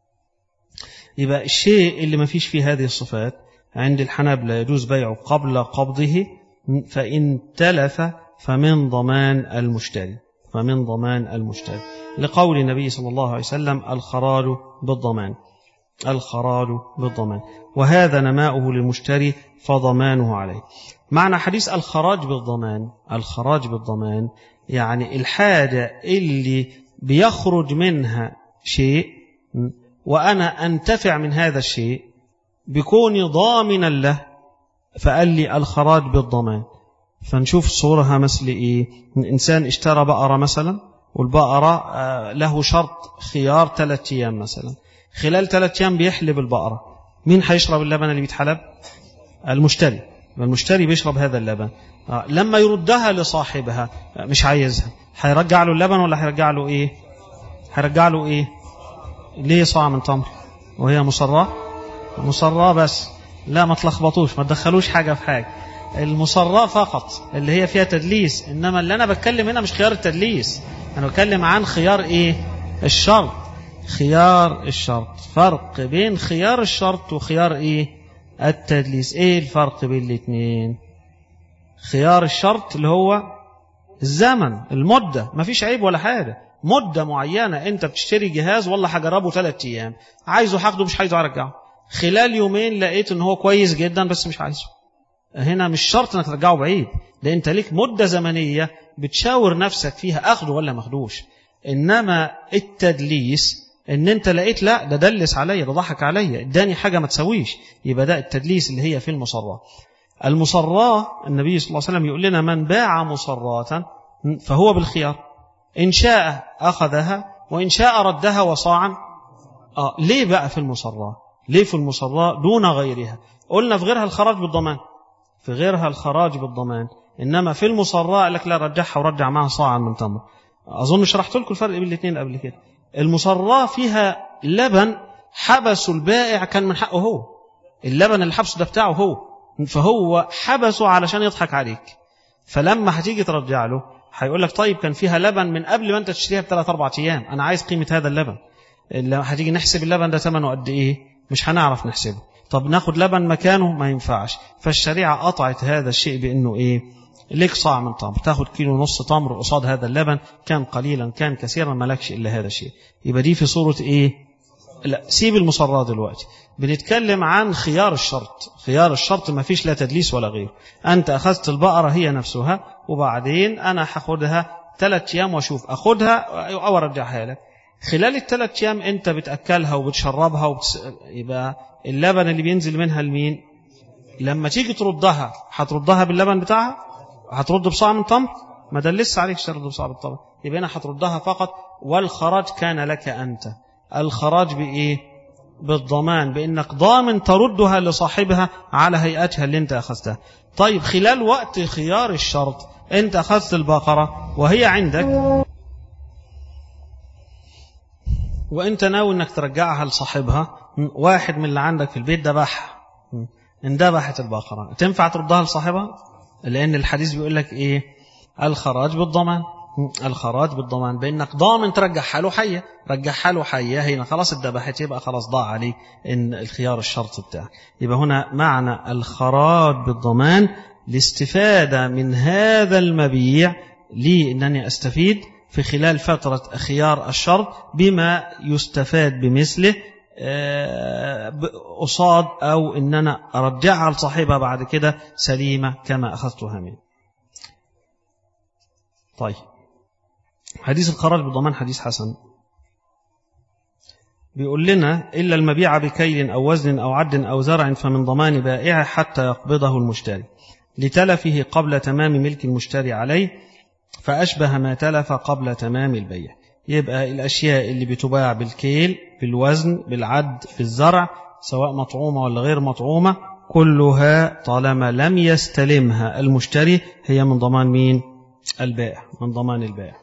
Speaker 1: يبقى الشيء اللي ما فيش فيه هذه الصفات عند الحنابلة يجوز بيعه قبل قبضه فإن تلف فمن ضمان المشتري فمن ضمان المشتري لقول النبي صلى الله عليه وسلم الخراج بالضمان الخراج بالضمان وهذا نماؤه للمشتري فضمانه عليه معنى حديث الخراج بالضمان الخراج بالضمان يعني الحاجة اللي بيخرج منها شيء وأنا أنتفع من هذا الشيء بكوني ضامنا له فقال لي الخراج بالضمان فنشوف صورها مثل إيه إنسان اشترى بقرة مثلا والبقرة له شرط خيار ثلاثة أيام مثلا خلال ثلاثة أيام بيحلب البقرة مين هيشرب اللبن اللي بيتحلب المشتري المشتري بيشرب هذا اللبن لما يردها لصاحبها مش عايزها هيرجع له اللبن ولا هيرجع له ايه هيرجع له ايه ليه صاع من تمر وهي مصراه مصراه بس لا ما تلخبطوش ما تدخلوش حاجة في حاجة المصراه فقط اللي هي فيها تدليس انما اللي انا بتكلم هنا مش خيار التدليس انا بتكلم عن خيار ايه الشرط خيار الشرط فرق بين خيار الشرط وخيار ايه التدليس ايه الفرق بين الاثنين خيار الشرط اللي هو الزمن المدة ما فيش عيب ولا حاجة مدة معينة انت بتشتري جهاز والله هجربه ثلاث ايام عايزه هاخده مش عايزه ارجعه خلال يومين لقيت ان هو كويس جدا بس مش عايزه هنا مش شرط انك ترجعه بعيد ده انت ليك مدة زمنية بتشاور نفسك فيها اخده ولا ماخدوش انما التدليس ان انت لقيت لا ده دلس عليا ده ضحك عليا اداني حاجه ما تسويش يبقى ده التدليس اللي هي في المصراه المصراه النبي صلى الله عليه وسلم يقول لنا من باع مصراه فهو بالخيار ان شاء اخذها وإن شاء ردها وصاعا آه ليه بقى في المصراة ليه في المصراة دون غيرها قلنا في غيرها الخراج بالضمان في غيرها الخراج بالضمان إنما في المصراة قال لك لا رجعها ورجع معها صاعا من تمر أظن شرحت لكم الفرق بين الاثنين قبل كده المصراة فيها لبن حبسوا البائع كان من حقه هو اللبن اللي حبسه ده بتاعه هو فهو حبسه علشان يضحك عليك فلما هتيجي ترجع له هيقول لك طيب كان فيها لبن من قبل ما انت تشتريها بثلاث اربع ايام انا عايز قيمه هذا اللبن اللي هتيجي نحسب اللبن ده ثمنه قد ايه مش هنعرف نحسبه طب ناخد لبن مكانه ما ينفعش فالشريعه قطعت هذا الشيء بانه ايه ليك صاع من تمر تاخد كيلو نص تمر قصاد هذا اللبن كان قليلا كان كثيرا مالكش الا هذا الشيء يبقى دي في صوره ايه لا سيب المصراه دلوقتي بنتكلم عن خيار الشرط خيار الشرط ما فيش لا تدليس ولا غيره أنت أخذت البقرة هي نفسها وبعدين أنا هاخدها ثلاث أيام وأشوف أخدها أو أرجعها لك خلال الثلاث أيام أنت بتأكلها وبتشربها وبتس... يبقى اللبن اللي بينزل منها لمين لما تيجي تردها هتردها باللبن بتاعها هترد بصاع من تمر ما دلس عليك ترد بصاع بالتمر يبقى هنا هتردها فقط والخراج كان لك أنت الخراج بإيه بالضمان بأنك ضامن تردها لصاحبها على هيئتها اللي انت أخذتها طيب خلال وقت خيار الشرط انت أخذت البقرة وهي عندك وانت ناوي انك ترجعها لصاحبها واحد من اللي عندك في البيت ذبحها اندبحت البقرة تنفع تردها لصاحبها لأن الحديث بيقول لك إيه الخراج بالضمان الخراج بالضمان بانك ضامن ترجع حاله حيه رجع حاله حيه هنا خلاص اتذبحت يبقى خلاص ضاع عليه ان الخيار الشرط بتاعك يبقى هنا معنى الخراج بالضمان الاستفاده من هذا المبيع لي انني استفيد في خلال فتره خيار الشرط بما يستفاد بمثله قصاد او ان انا ارجعها لصاحبها بعد كده سليمه كما اخذتها منه طيب حديث الخراج بالضمان حديث حسن بيقول لنا إلا المبيع بكيل أو وزن أو عد أو زرع فمن ضمان بائعه حتى يقبضه المشتري لتلفه قبل تمام ملك المشتري عليه فأشبه ما تلف قبل تمام البيع يبقى الأشياء اللي بتباع بالكيل بالوزن بالعد بالزرع سواء مطعومة ولا غير مطعومة كلها طالما لم يستلمها المشتري هي من ضمان مين البائع من ضمان البائع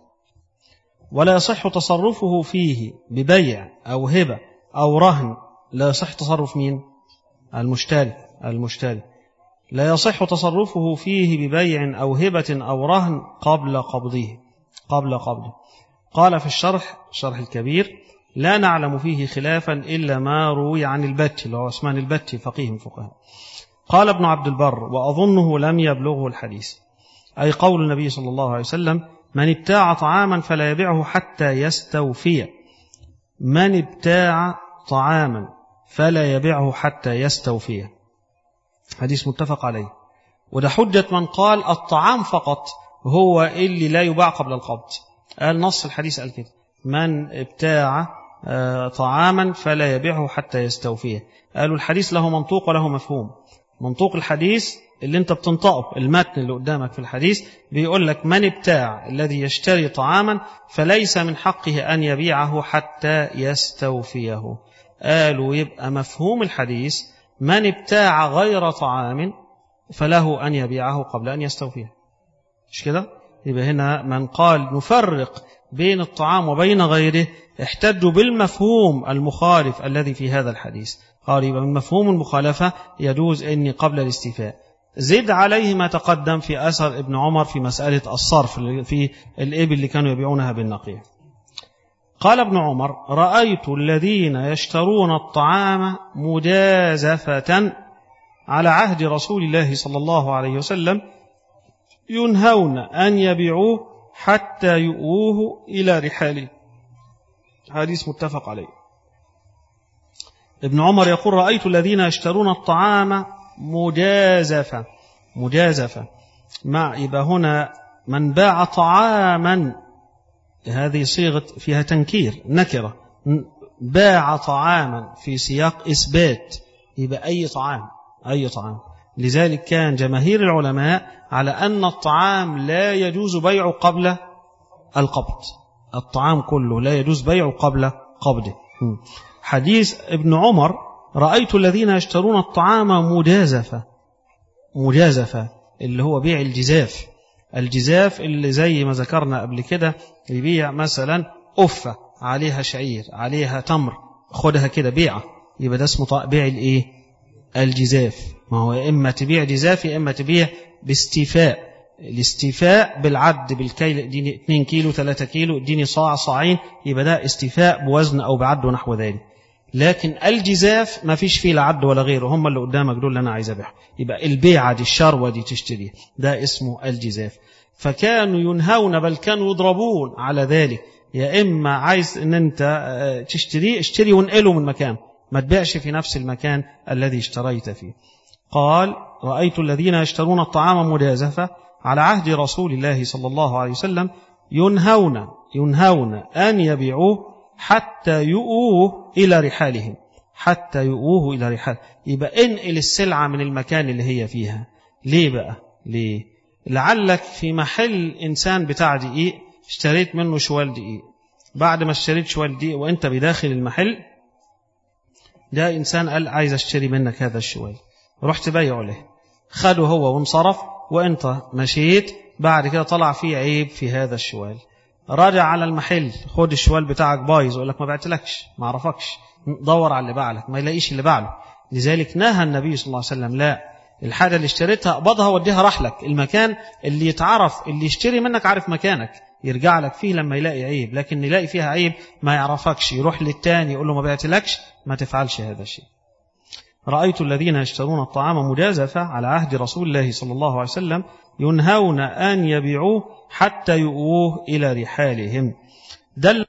Speaker 1: ولا يصح تصرفه فيه ببيع أو هبة أو رهن لا يصح تصرف مين المشتري المشتري لا يصح تصرفه فيه ببيع أو هبة أو رهن قبل قبضه قبل قبضه قال في الشرح الشرح الكبير لا نعلم فيه خلافا إلا ما روي عن البت اللي هو عثمان البتي فقيه من فقهاء قال ابن عبد البر وأظنه لم يبلغه الحديث أي قول النبي صلى الله عليه وسلم من ابتاع طعاما فلا يبيعه حتى يستوفي من ابتاع طعاما فلا يبيعه حتى يستوفيه حديث متفق عليه وده حجة من قال الطعام فقط هو اللي لا يباع قبل القبض قال نص الحديث قال كده من ابتاع طعاما فلا يبيعه حتى يستوفيه قالوا الحديث له منطوق وله مفهوم منطوق الحديث اللي انت بتنطقه المتن اللي قدامك في الحديث بيقول لك من ابتاع الذي يشتري طعاما فليس من حقه أن يبيعه حتى يستوفيه قالوا يبقى مفهوم الحديث من ابتاع غير طعام فله أن يبيعه قبل أن يستوفيه مش كده يبقى هنا من قال نفرق بين الطعام وبين غيره احتجوا بالمفهوم المخالف الذي في هذا الحديث قال يبقى من مفهوم المخالفة يجوز أني قبل الاستيفاء زد عليه ما تقدم في أثر ابن عمر في مسألة الصرف في الإبل اللي كانوا يبيعونها بالنقية قال ابن عمر رأيت الذين يشترون الطعام مجازفة على عهد رسول الله صلى الله عليه وسلم ينهون أن يبيعوه حتى يؤوه إلى رحاله حديث متفق عليه ابن عمر يقول رأيت الذين يشترون الطعام مجازفة مجازفة مع يبقى هنا من باع طعاما هذه صيغة فيها تنكير نكرة باع طعاما في سياق إثبات يبقى أي طعام أي طعام لذلك كان جماهير العلماء على أن الطعام لا يجوز بيعه قبل القبض الطعام كله لا يجوز بيعه قبل قبضه حديث ابن عمر رأيت الذين يشترون الطعام مجازفة مجازفة اللي هو بيع الجزاف الجزاف اللي زي ما ذكرنا قبل كده يبيع مثلا أفة عليها شعير عليها تمر خدها كده بيعة يبقى ده اسمه بيع الايه الجزاف ما هو يا إما تبيع جزاف يا إما تبيع باستيفاء الاستيفاء بالعد بالكيل اديني 2 كيلو 3 كيلو اديني صاع صاعين يبقى ده استيفاء بوزن أو بعد ونحو ذلك لكن الجزاف ما فيش فيه لا عد ولا غيره هم اللي قدامك دول اللي انا عايز ابيعهم يبقى البيعه دي الشروه دي تشتريها ده اسمه الجزاف فكانوا ينهون بل كانوا يضربون على ذلك يا اما عايز ان انت تشتريه اشتري وانقله من مكان ما تبيعش في نفس المكان الذي اشتريت فيه قال رايت الذين يشترون الطعام مجازفه على عهد رسول الله صلى الله عليه وسلم ينهون ينهون ان يبيعوه حتى يؤوه إلى رحالهم حتى يؤوه إلى رحال يبقى انقل السلعة من المكان اللي هي فيها ليه بقى ليه لعلك في محل إنسان بتاع دقيق اشتريت منه شوال دقيق بعد ما اشتريت شوال دقيق وانت بداخل المحل ده إنسان قال عايز اشتري منك هذا الشوال رحت بيعه له خده هو وانصرف وانت مشيت بعد كده طلع فيه عيب في هذا الشوال راجع على المحل خد الشوال بتاعك بايظ يقول لك ما بعتلكش ما اعرفكش دور على اللي باعلك ما يلاقيش اللي باعله لذلك نهى النبي صلى الله عليه وسلم لا الحاجه اللي اشتريتها اقبضها وديها رحلك المكان اللي يتعرف اللي يشتري منك عارف مكانك يرجع لك فيه لما يلاقي عيب لكن يلاقي فيها عيب ما يعرفكش يروح للتاني يقول له ما بعتلكش ما تفعلش هذا الشيء رأيت الذين يشترون الطعام مجازفة على عهد رسول الله صلى الله عليه وسلم ينهون أن يبيعوه حتى يؤوه إلى رحالهم دل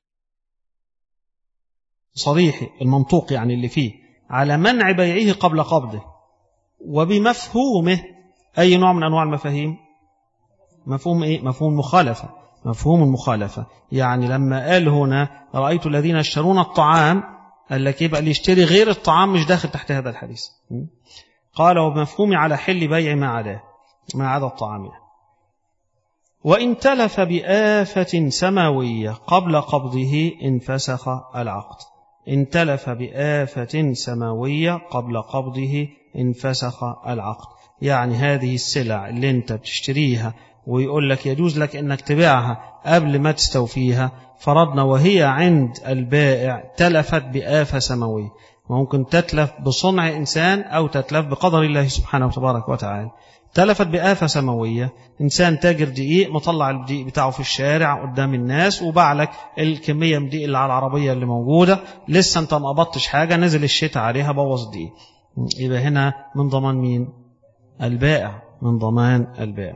Speaker 1: صريح المنطوق يعني اللي فيه على منع بيعه قبل قبضه وبمفهومه أي نوع من أنواع المفاهيم مفهوم إيه؟ مفهوم مخالفة مفهوم المخالفة يعني لما قال هنا رأيت الذين يشترون الطعام قال لك يبقى اللي يشتري غير الطعام مش داخل تحت هذا الحديث قال وبمفهوم على حل بيع ما عداه ما عدا الطعام وإن تلف بآفة سماوية قبل قبضه انفسخ العقد إن تلف بآفة سماوية قبل قبضه انفسخ العقد يعني هذه السلع اللي انت بتشتريها ويقول لك يجوز لك انك تبيعها قبل ما تستوفيها فرضنا وهي عند البائع تلفت بآفة سماوية ممكن تتلف بصنع إنسان أو تتلف بقدر الله سبحانه وتبارك وتعالى تلفت بآفة سماوية إنسان تاجر دقيق مطلع الدقيق بتاعه في الشارع قدام الناس وباع لك الكمية من دقيق اللي على العربية اللي موجودة لسه أنت ما قبضتش حاجة نزل الشتاء عليها بوظ الدقيق يبقى هنا من ضمان مين البائع من ضمان البائع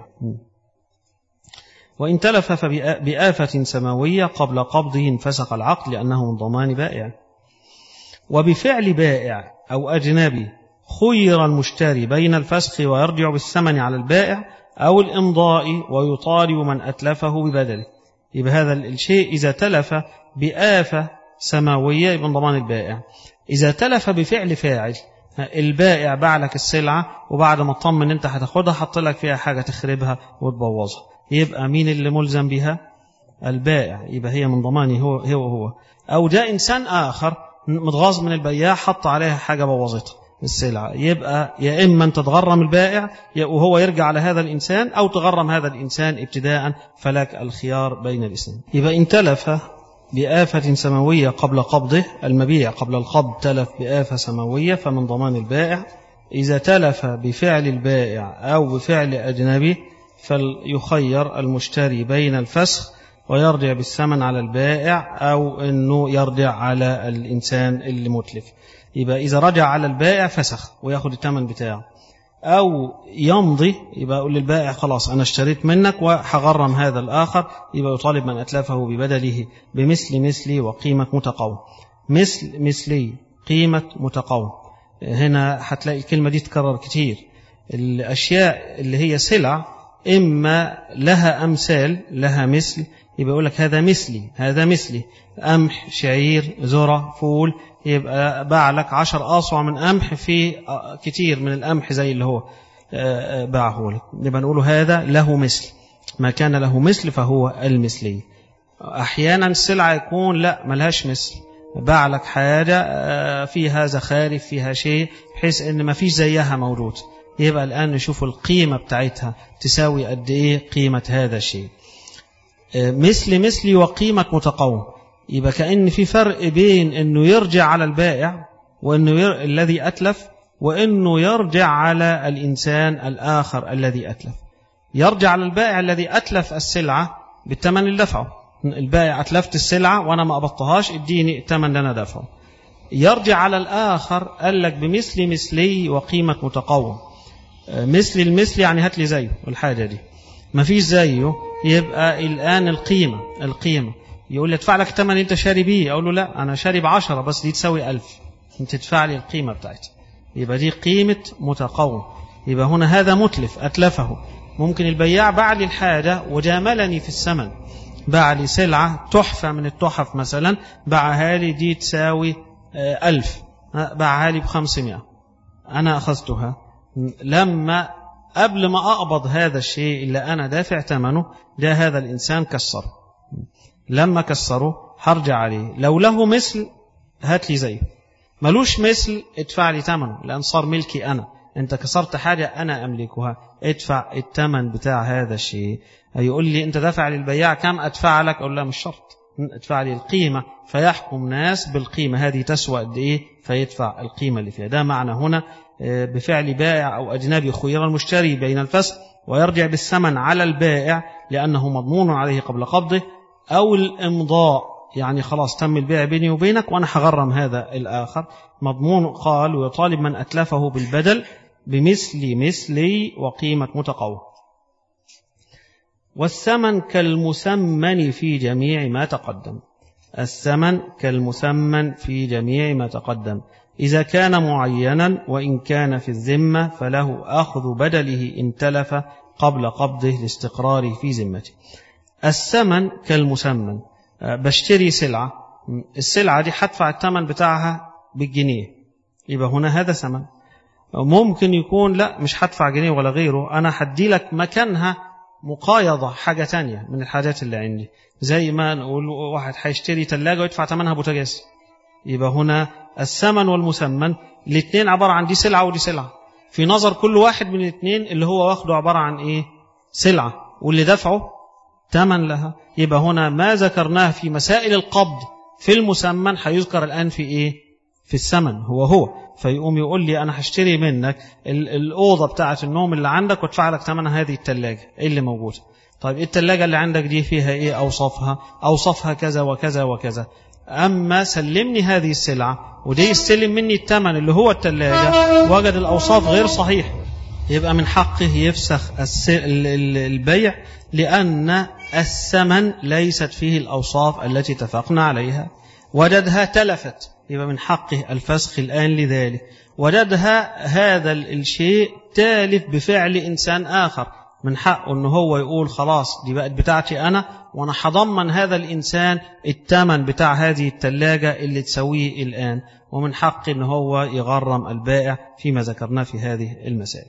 Speaker 1: وإن تلف فبآفة سماوية قبل قبضه انفسخ العقد لأنه من ضمان بائع وبفعل بائع أو أجنبي خير المشتري بين الفسخ ويرجع بالثمن على البائع أو الإمضاء ويطالب من أتلفه ببدله يبقى هذا الشيء إذا تلف بآفة سماوية يبقى ضمان البائع إذا تلف بفعل فاعل البائع باع لك السلعة وبعد ما اطمن انت هتاخدها حط لك فيها حاجة تخربها وتبوظها يبقى مين اللي ملزم بها البائع يبقى هي من ضمانه هو هو هو أو جاء إنسان آخر متغاظ من البياع حط عليها حاجة بوظتها السلعة يبقى يا إما أن تتغرم البائع وهو يرجع على هذا الإنسان أو تغرم هذا الإنسان ابتداء فلك الخيار بين الاثنين يبقى إن تلف بآفة سماوية قبل قبضه المبيع قبل القبض تلف بآفة سماوية فمن ضمان البائع إذا تلف بفعل البائع أو بفعل أجنبي فليخير المشتري بين الفسخ ويرجع بالثمن على البائع أو أنه يرجع على الإنسان اللي متلف يبقى إذا رجع على البائع فسخ وياخد الثمن بتاعه أو يمضي يبقى يقول للبائع خلاص أنا اشتريت منك وحغرم هذا الآخر يبقى يطالب من أتلفه ببدله بمثل مثلي وقيمة متقوم مثل مثلي قيمة متقوم هنا هتلاقي الكلمة دي تكرر كتير الأشياء اللي هي سلع إما لها أمثال لها مثل يبقى يقول لك هذا مثلي هذا مثلي قمح شعير ذرة فول يبقى باع لك عشر أصع من قمح في كتير من القمح زي اللي هو باعه لك يبقى نقول هذا له مثل ما كان له مثل فهو المثلي أحيانا السلعة يكون لا ملهاش مثل باع لك حاجة فيها زخارف فيها شيء بحيث ان ما فيش زيها موجود يبقى الآن نشوف القيمة بتاعتها تساوي قد إيه قيمة هذا الشيء مثل مثلي وقيمة متقوم يبقى كأن في فرق بين أنه يرجع على البائع وأنه ير... الذي أتلف وأنه يرجع على الإنسان الآخر الذي أتلف يرجع على البائع الذي أتلف السلعة بالثمن اللي دفعه البائع أتلفت السلعة وأنا ما أبطهاش اديني الثمن اللي أنا دفعه يرجع على الآخر قال لك بمثل مثلي وقيمة متقوم مثل المثل يعني هات لي زيه الحاجة دي ما فيش زيه يبقى الآن القيمة القيمة يقول لي ادفع لك الثمن انت شاري بيه اقول له لا انا شاري بعشرة بس دي تساوي ألف انت تدفع لي القيمة بتاعتها يبقى دي قيمة متقوم يبقى هنا هذا متلف أتلفه ممكن البياع باع لي الحاجة وجاملني في الثمن باع لي سلعة تحفة من التحف مثلا باعها لي دي تساوي ألف باعها لي بخمسمائة أنا أخذتها لما قبل ما أقبض هذا الشيء اللي أنا دافع ثمنه ده هذا الإنسان كسره لما كسره هرجع عليه لو له مثل هات لي زيه ملوش مثل ادفع لي ثمنه لأن صار ملكي أنا أنت كسرت حاجة أنا أملكها ادفع الثمن بتاع هذا الشيء يقول لي أنت دافع للبياع كم أدفع لك أقول لا مش شرط ادفع لي القيمة فيحكم ناس بالقيمة هذه تسوى قد إيه فيدفع القيمة اللي فيها ده معنى هنا بفعل بائع أو أجنبي خير المشتري بين الفسق ويرجع بالثمن على البائع لأنه مضمون عليه قبل قبضه أو الإمضاء يعني خلاص تم البيع بيني وبينك وأنا هغرم هذا الآخر مضمون قال ويطالب من أتلفه بالبدل بمثل مثلي وقيمة متقوم والثمن كالمسمن في جميع ما تقدم الثمن كالمسمن في جميع ما تقدم إذا كان معينا وإن كان في الذمة فله أخذ بدله إن تلف قبل قبضه لاستقراره في ذمته الثمن كالمسمن بشتري سلعة السلعة دي هدفع الثمن بتاعها بالجنيه يبقى هنا هذا ثمن ممكن يكون لا مش هدفع جنيه ولا غيره أنا هدي لك مكانها مقايضة حاجة تانية من الحاجات اللي عندي زي ما نقول واحد هيشتري ثلاجة ويدفع ثمنها بوتاجاز يبقى هنا الثمن والمسمن الاثنين عبارة عن دي سلعة ودي سلعة في نظر كل واحد من الاثنين اللي هو واخده عبارة عن ايه سلعة واللي دفعه ثمن لها يبقى هنا ما ذكرناه في مسائل القبض في المسمن هيذكر الآن في ايه في الثمن هو هو فيقوم يقول لي أنا هشتري منك الأوضة بتاعة النوم اللي عندك وادفع لك ثمن هذه الثلاجة إيه اللي موجود طيب الثلاجة اللي عندك دي فيها إيه أوصافها أوصافها كذا وكذا وكذا أما سلمني هذه السلعة ودي يستلم مني الثمن اللي هو الثلاجة وجد الأوصاف غير صحيح يبقى من حقه يفسخ البيع لأن الثمن ليست فيه الأوصاف التي اتفقنا عليها وجدها تلفت يبقى من حقه الفسخ الآن لذلك وجدها هذا الشيء تالف بفعل إنسان آخر من حقه أنه هو يقول خلاص دي بقت بتاعتي أنا وأنا هضمن هذا الإنسان الثمن بتاع هذه الثلاجة اللي تسويه الآن ومن حقه أنه هو يغرم البائع فيما ذكرناه في هذه المسائل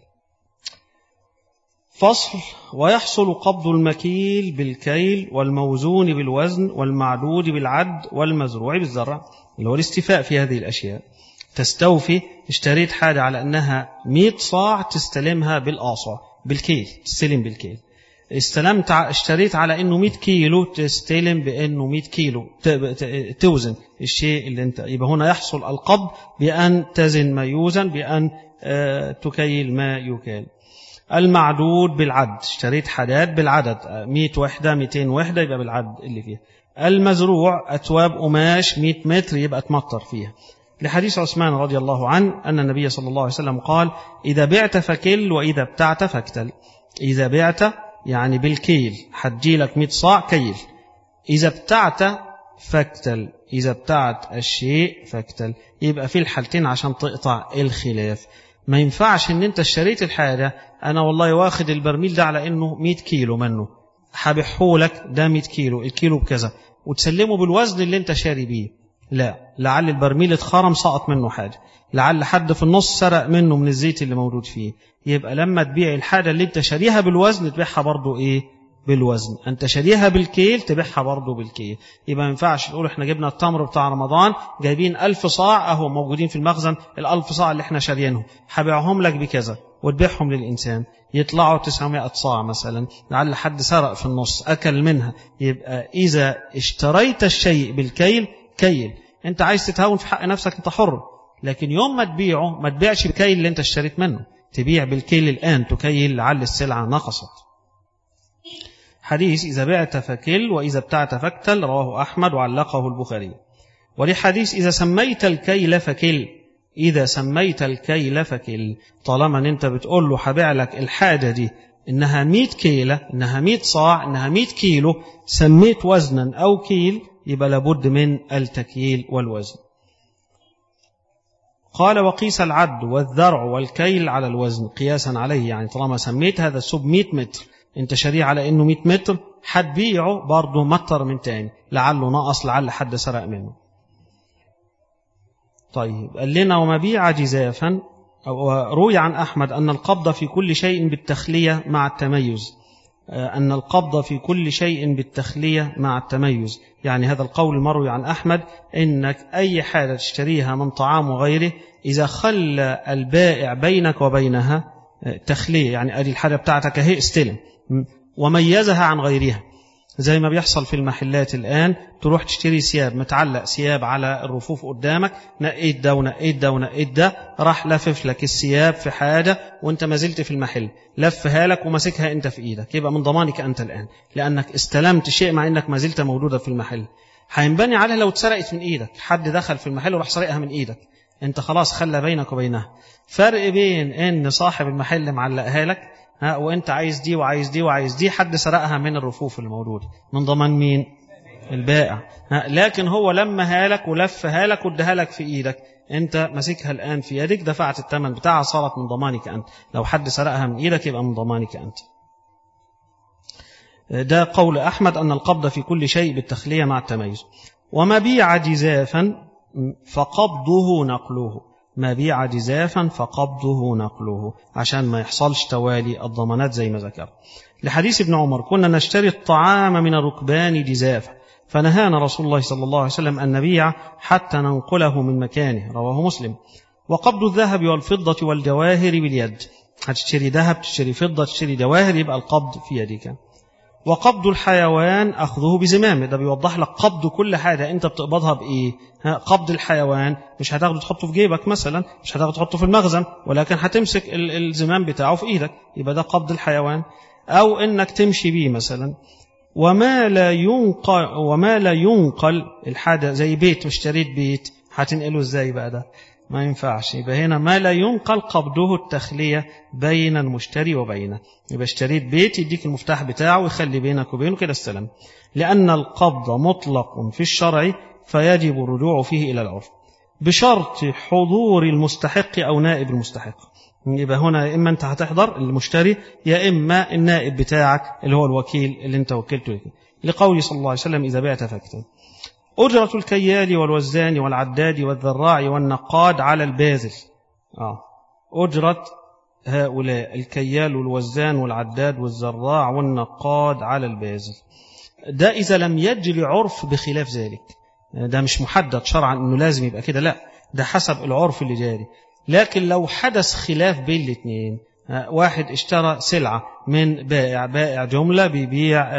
Speaker 1: فصل ويحصل قبض المكيل بالكيل والموزون بالوزن والمعدود بالعد والمزروع بالزرع اللي هو الاستيفاء في هذه الأشياء تستوفي اشتريت حاجة على أنها 100 صاع تستلمها بالآصع بالكيل تستلم بالكيل استلمت اشتريت على انه 100 كيلو تستلم بانه 100 كيلو توزن الشيء اللي انت يبقى هنا يحصل القبض بان تزن ما يوزن بان تكيل ما يكال المعدود بالعد اشتريت حاجات بالعدد 100 وحده 200 وحده يبقى بالعد اللي فيها المزروع أتواب قماش 100 متر يبقى تمطر فيها لحديث عثمان رضي الله عنه أن النبي صلى الله عليه وسلم قال إذا بعت فكل وإذا ابتعت فاكتل إذا بعت يعني بالكيل حجي لك 100 صاع كيل إذا ابتعت فاكتل إذا ابتعت الشيء فاكتل يبقى في الحالتين عشان تقطع الخلاف ما ينفعش ان انت اشتريت الحاجة انا والله واخد البرميل ده على انه 100 كيلو منه هبيعهولك ده 100 كيلو الكيلو بكذا وتسلمه بالوزن اللي انت شاري بيه لا لعل البرميل اتخرم سقط منه حاجة لعل حد في النص سرق منه من الزيت اللي موجود فيه يبقى لما تبيع الحاجة اللي انت شاريها بالوزن تبيعها برضو ايه بالوزن أنت شاريها بالكيل تبيعها برضه بالكيل يبقى ما ينفعش تقول احنا جبنا التمر بتاع رمضان جايبين ألف صاع أهو موجودين في المخزن الألف صاع اللي احنا شاريينهم هبيعهم لك بكذا وتبيعهم للإنسان يطلعوا 900 صاع مثلا لعل حد سرق في النص أكل منها يبقى إذا اشتريت الشيء بالكيل كيل أنت عايز تتهاون في حق نفسك أنت حر لكن يوم ما تبيعه ما تبيعش بالكيل اللي أنت اشتريت منه تبيع بالكيل الآن تكيل لعل السلعة نقصت حديث إذا بعت فكل وإذا ابتعت فاكتل رواه أحمد وعلقه البخاري ولحديث إذا سميت الكيل فكل إذا سميت الكيل فكل طالما أن أنت بتقول له هبيع لك الحاجة دي إنها 100 كيلة إنها 100 صاع إنها 100 كيلو سميت وزنا أو كيل يبقى لابد من التكييل والوزن قال وقيس العد والذرع والكيل على الوزن قياسا عليه يعني طالما سميت هذا السب 100 متر انت شاريه على انه 100 متر هتبيعه برضه متر من تاني لعله نقص لعل حد سرق منه طيب قال لنا ومبيع جزافا أو روي عن أحمد أن القبض في كل شيء بالتخلية مع التميز أن القبض في كل شيء بالتخلية مع التميز يعني هذا القول المروي عن أحمد إنك أي حاجة تشتريها من طعام وغيره إذا خلى البائع بينك وبينها تخلية يعني أدي الحاجة بتاعتك هي استلم وميزها عن غيرها زي ما بيحصل في المحلات الآن تروح تشتري ثياب متعلق ثياب على الرفوف قدامك نقيت ده ونقيت ده ونقيت ده راح لفف لك الثياب في حاجة وانت ما زلت في المحل لفها لك وماسكها انت في ايدك يبقى من ضمانك انت الآن لأنك استلمت شيء مع انك ما زلت موجودة في المحل هينبني عليها لو اتسرقت من ايدك حد دخل في المحل وراح سرقها من ايدك انت خلاص خلى بينك وبينها فرق بين ان صاحب المحل معلقها لك ها وانت عايز دي وعايز دي وعايز دي حد سرقها من الرفوف الموجودة من ضمان مين البائع ها لكن هو لمها لك ولفها لك وادها لك في ايدك انت ماسكها الان في يدك دفعت الثمن بتاعها صارت من ضمانك انت لو حد سرقها من ايدك يبقى من ضمانك انت ده قول احمد ان القبض في كل شيء بالتخليه مع التميز ومبيع جزافا فقبضه نقله مبيع جزافا فقبضه نقله عشان ما يحصلش توالي الضمانات زي ما ذكر لحديث ابن عمر كنا نشتري الطعام من الركبان جزافا فنهانا رسول الله صلى الله عليه وسلم أن نبيع حتى ننقله من مكانه رواه مسلم وقبض الذهب والفضة والجواهر باليد هتشتري ذهب تشتري فضة تشتري جواهر يبقى القبض في يدك وقبض الحيوان أخذه بزمامه ده بيوضح لك قبض كل حاجة أنت بتقبضها بإيه ها قبض الحيوان مش هتاخده تحطه في جيبك مثلا مش هتاخده تحطه في المخزن ولكن هتمسك الزمام بتاعه في إيدك يبقى ده قبض الحيوان أو إنك تمشي بيه مثلا وما لا ينقل وما لا ينقل الحاجة زي بيت واشتريت بيت هتنقله ازاي بقى ده ما ينفعش يبقى هنا ما لا ينقل قبضه التخلية بين المشتري وبينه يبقى اشتريت بيت يديك المفتاح بتاعه ويخلي بينك وبينه كده السلام لأن القبض مطلق في الشرع فيجب الرجوع فيه إلى العرف بشرط حضور المستحق أو نائب المستحق يبقى هنا يا إما أنت هتحضر المشتري يا إما النائب بتاعك اللي هو الوكيل اللي أنت وكلته لك لقوله صلى الله عليه وسلم إذا بعت فاكتب أجرة الكيال والوزان والعداد والذراع والنقاد على البازل آه. أجرة هؤلاء الكيال والوزان والعداد والزراع والنقاد على البازل ده إذا لم يجري عرف بخلاف ذلك ده مش محدد شرعا أنه لازم يبقى كده لا ده حسب العرف اللي جاري لكن لو حدث خلاف بين الاثنين واحد اشترى سلعة من بائع بائع جملة بيبيع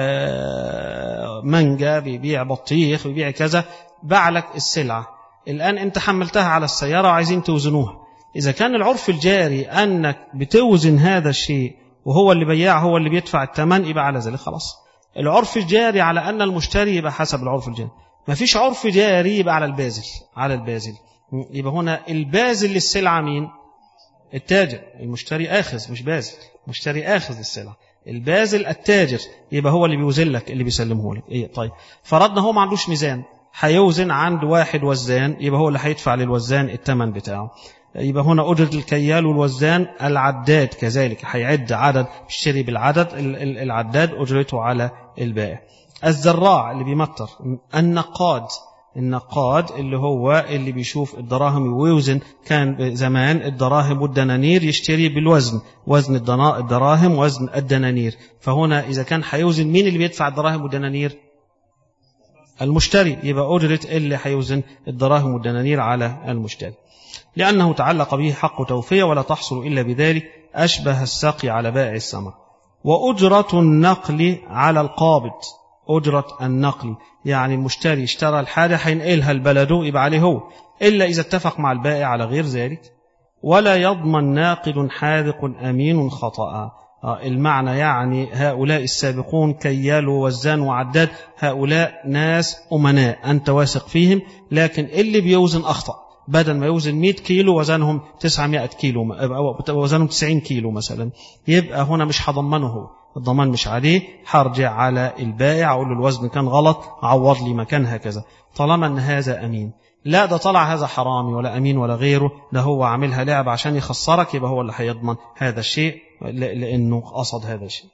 Speaker 1: مانجا بيبيع بطيخ بيبيع كذا باع لك السلعة الآن أنت حملتها على السيارة وعايزين توزنوها إذا كان العرف الجاري أنك بتوزن هذا الشيء وهو اللي بياع هو اللي بيدفع الثمن يبقى على ذلك خلاص العرف الجاري على أن المشتري يبقى حسب العرف الجاري ما فيش عرف جاري يبقى على البازل على البازل يبقى هنا البازل للسلعة مين التاجر المشتري آخذ مش بازل مشتري آخذ السلعة البازل التاجر يبقى هو اللي بيوزن لك اللي بيسلمه لك إيه طيب فرضنا هو ما عندوش ميزان هيوزن عند واحد وزان يبقى هو اللي هيدفع للوزان الثمن بتاعه يبقى هنا أجرة الكيال والوزان العداد كذلك هيعد عدد يشتري بالعدد العداد أجرته على البائع الزراع اللي بيمطر النقاد النقاد اللي هو اللي بيشوف الدراهم ويوزن كان زمان الدراهم والدنانير يشتري بالوزن وزن الدراهم وزن الدنانير فهنا إذا كان هيوزن مين اللي بيدفع الدراهم والدنانير المشتري يبقى أجرة اللي هيوزن الدراهم والدنانير على المشتري لأنه تعلق به حق توفية ولا تحصل إلا بذلك أشبه السقي على بائع الثمر وأجرة النقل على القابض أجرة النقل يعني المشتري اشترى الحاجة هينقلها لبلده يبقى عليه هو إلا إذا اتفق مع البائع على غير ذلك ولا يضمن ناقد حاذق أمين خطأ المعنى يعني هؤلاء السابقون كيال ووزان وعداد هؤلاء ناس أمناء أنت واثق فيهم لكن اللي بيوزن أخطأ بدل ما يوزن 100 كيلو وزنهم 900 كيلو وزنهم 90 كيلو مثلا يبقى هنا مش هضمنه الضمان مش عليه هرجع على البائع اقول له الوزن كان غلط عوض لي مكان هكذا طالما ان هذا امين لا ده طلع هذا حرامي ولا امين ولا غيره ده هو عاملها لعب عشان يخسرك يبقى هو اللي هيضمن هذا الشيء لانه قصد هذا الشيء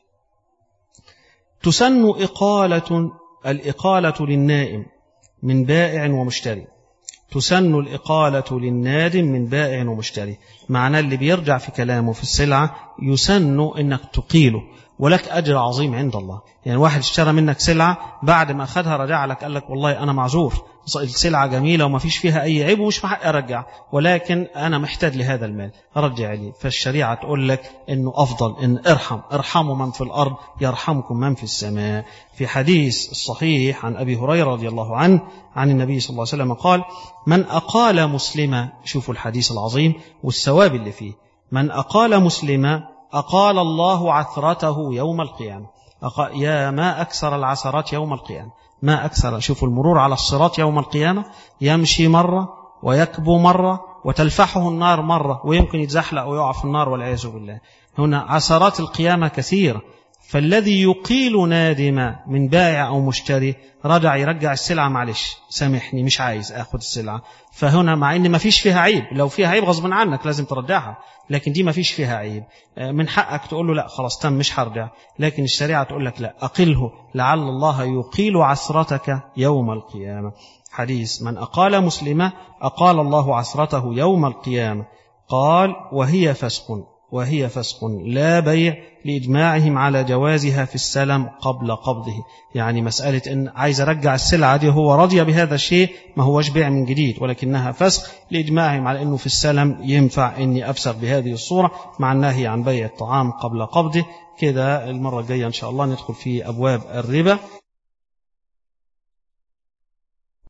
Speaker 1: تسن اقاله الاقاله للنائم من بائع ومشتري تسن الإقالة للنادم من بائع ومشتري معناه اللي بيرجع في كلامه في السلعة يسن إنك تقيله ولك أجر عظيم عند الله يعني واحد اشترى منك سلعة بعد ما أخذها رجع لك قال لك والله أنا معذور السلعة جميلة وما فيش فيها أي عيب ومش محق أرجع ولكن أنا محتاج لهذا المال رجع لي فالشريعة تقول لك أنه أفضل إن ارحم ارحموا من في الأرض يرحمكم من في السماء في حديث الصحيح عن أبي هريرة رضي الله عنه عن النبي صلى الله عليه وسلم قال من أقال مسلما شوفوا الحديث العظيم والثواب اللي فيه من أقال مسلما أقال الله عثرته يوم القيامة يا ما أكثر العثرات يوم القيامة ما أكثر شوفوا المرور على الصراط يوم القيامة يمشي مرة ويكبو مرة وتلفحه النار مرة ويمكن يتزحلق ويقع في النار والعياذ بالله هنا عثرات القيامة كثيرة فالذي يقيل نادما من بائع أو مشتري رجع يرجع السلعة معلش سامحني مش عايز أخذ السلعة فهنا مع إن ما فيش فيها عيب لو فيها عيب غصب عنك لازم ترجعها لكن دي ما فيش فيها عيب من حقك تقول له لا خلاص تم مش هرجع لكن الشريعة تقول لك لا أقله لعل الله يقيل عسرتك يوم القيامة حديث من أقال مسلمة أقال الله عسرته يوم القيامة قال وهي فسق وهي فسق لا بيع لإجماعهم على جوازها في السلم قبل قبضه يعني مسألة إن عايز أرجع السلعة دي هو رضي بهذا الشيء ما هوش بيع من جديد ولكنها فسق لإجماعهم على أنه في السلم ينفع أني أفسق بهذه الصورة مع النهي عن بيع الطعام قبل قبضه كده المرة الجاية إن شاء الله ندخل في أبواب الربا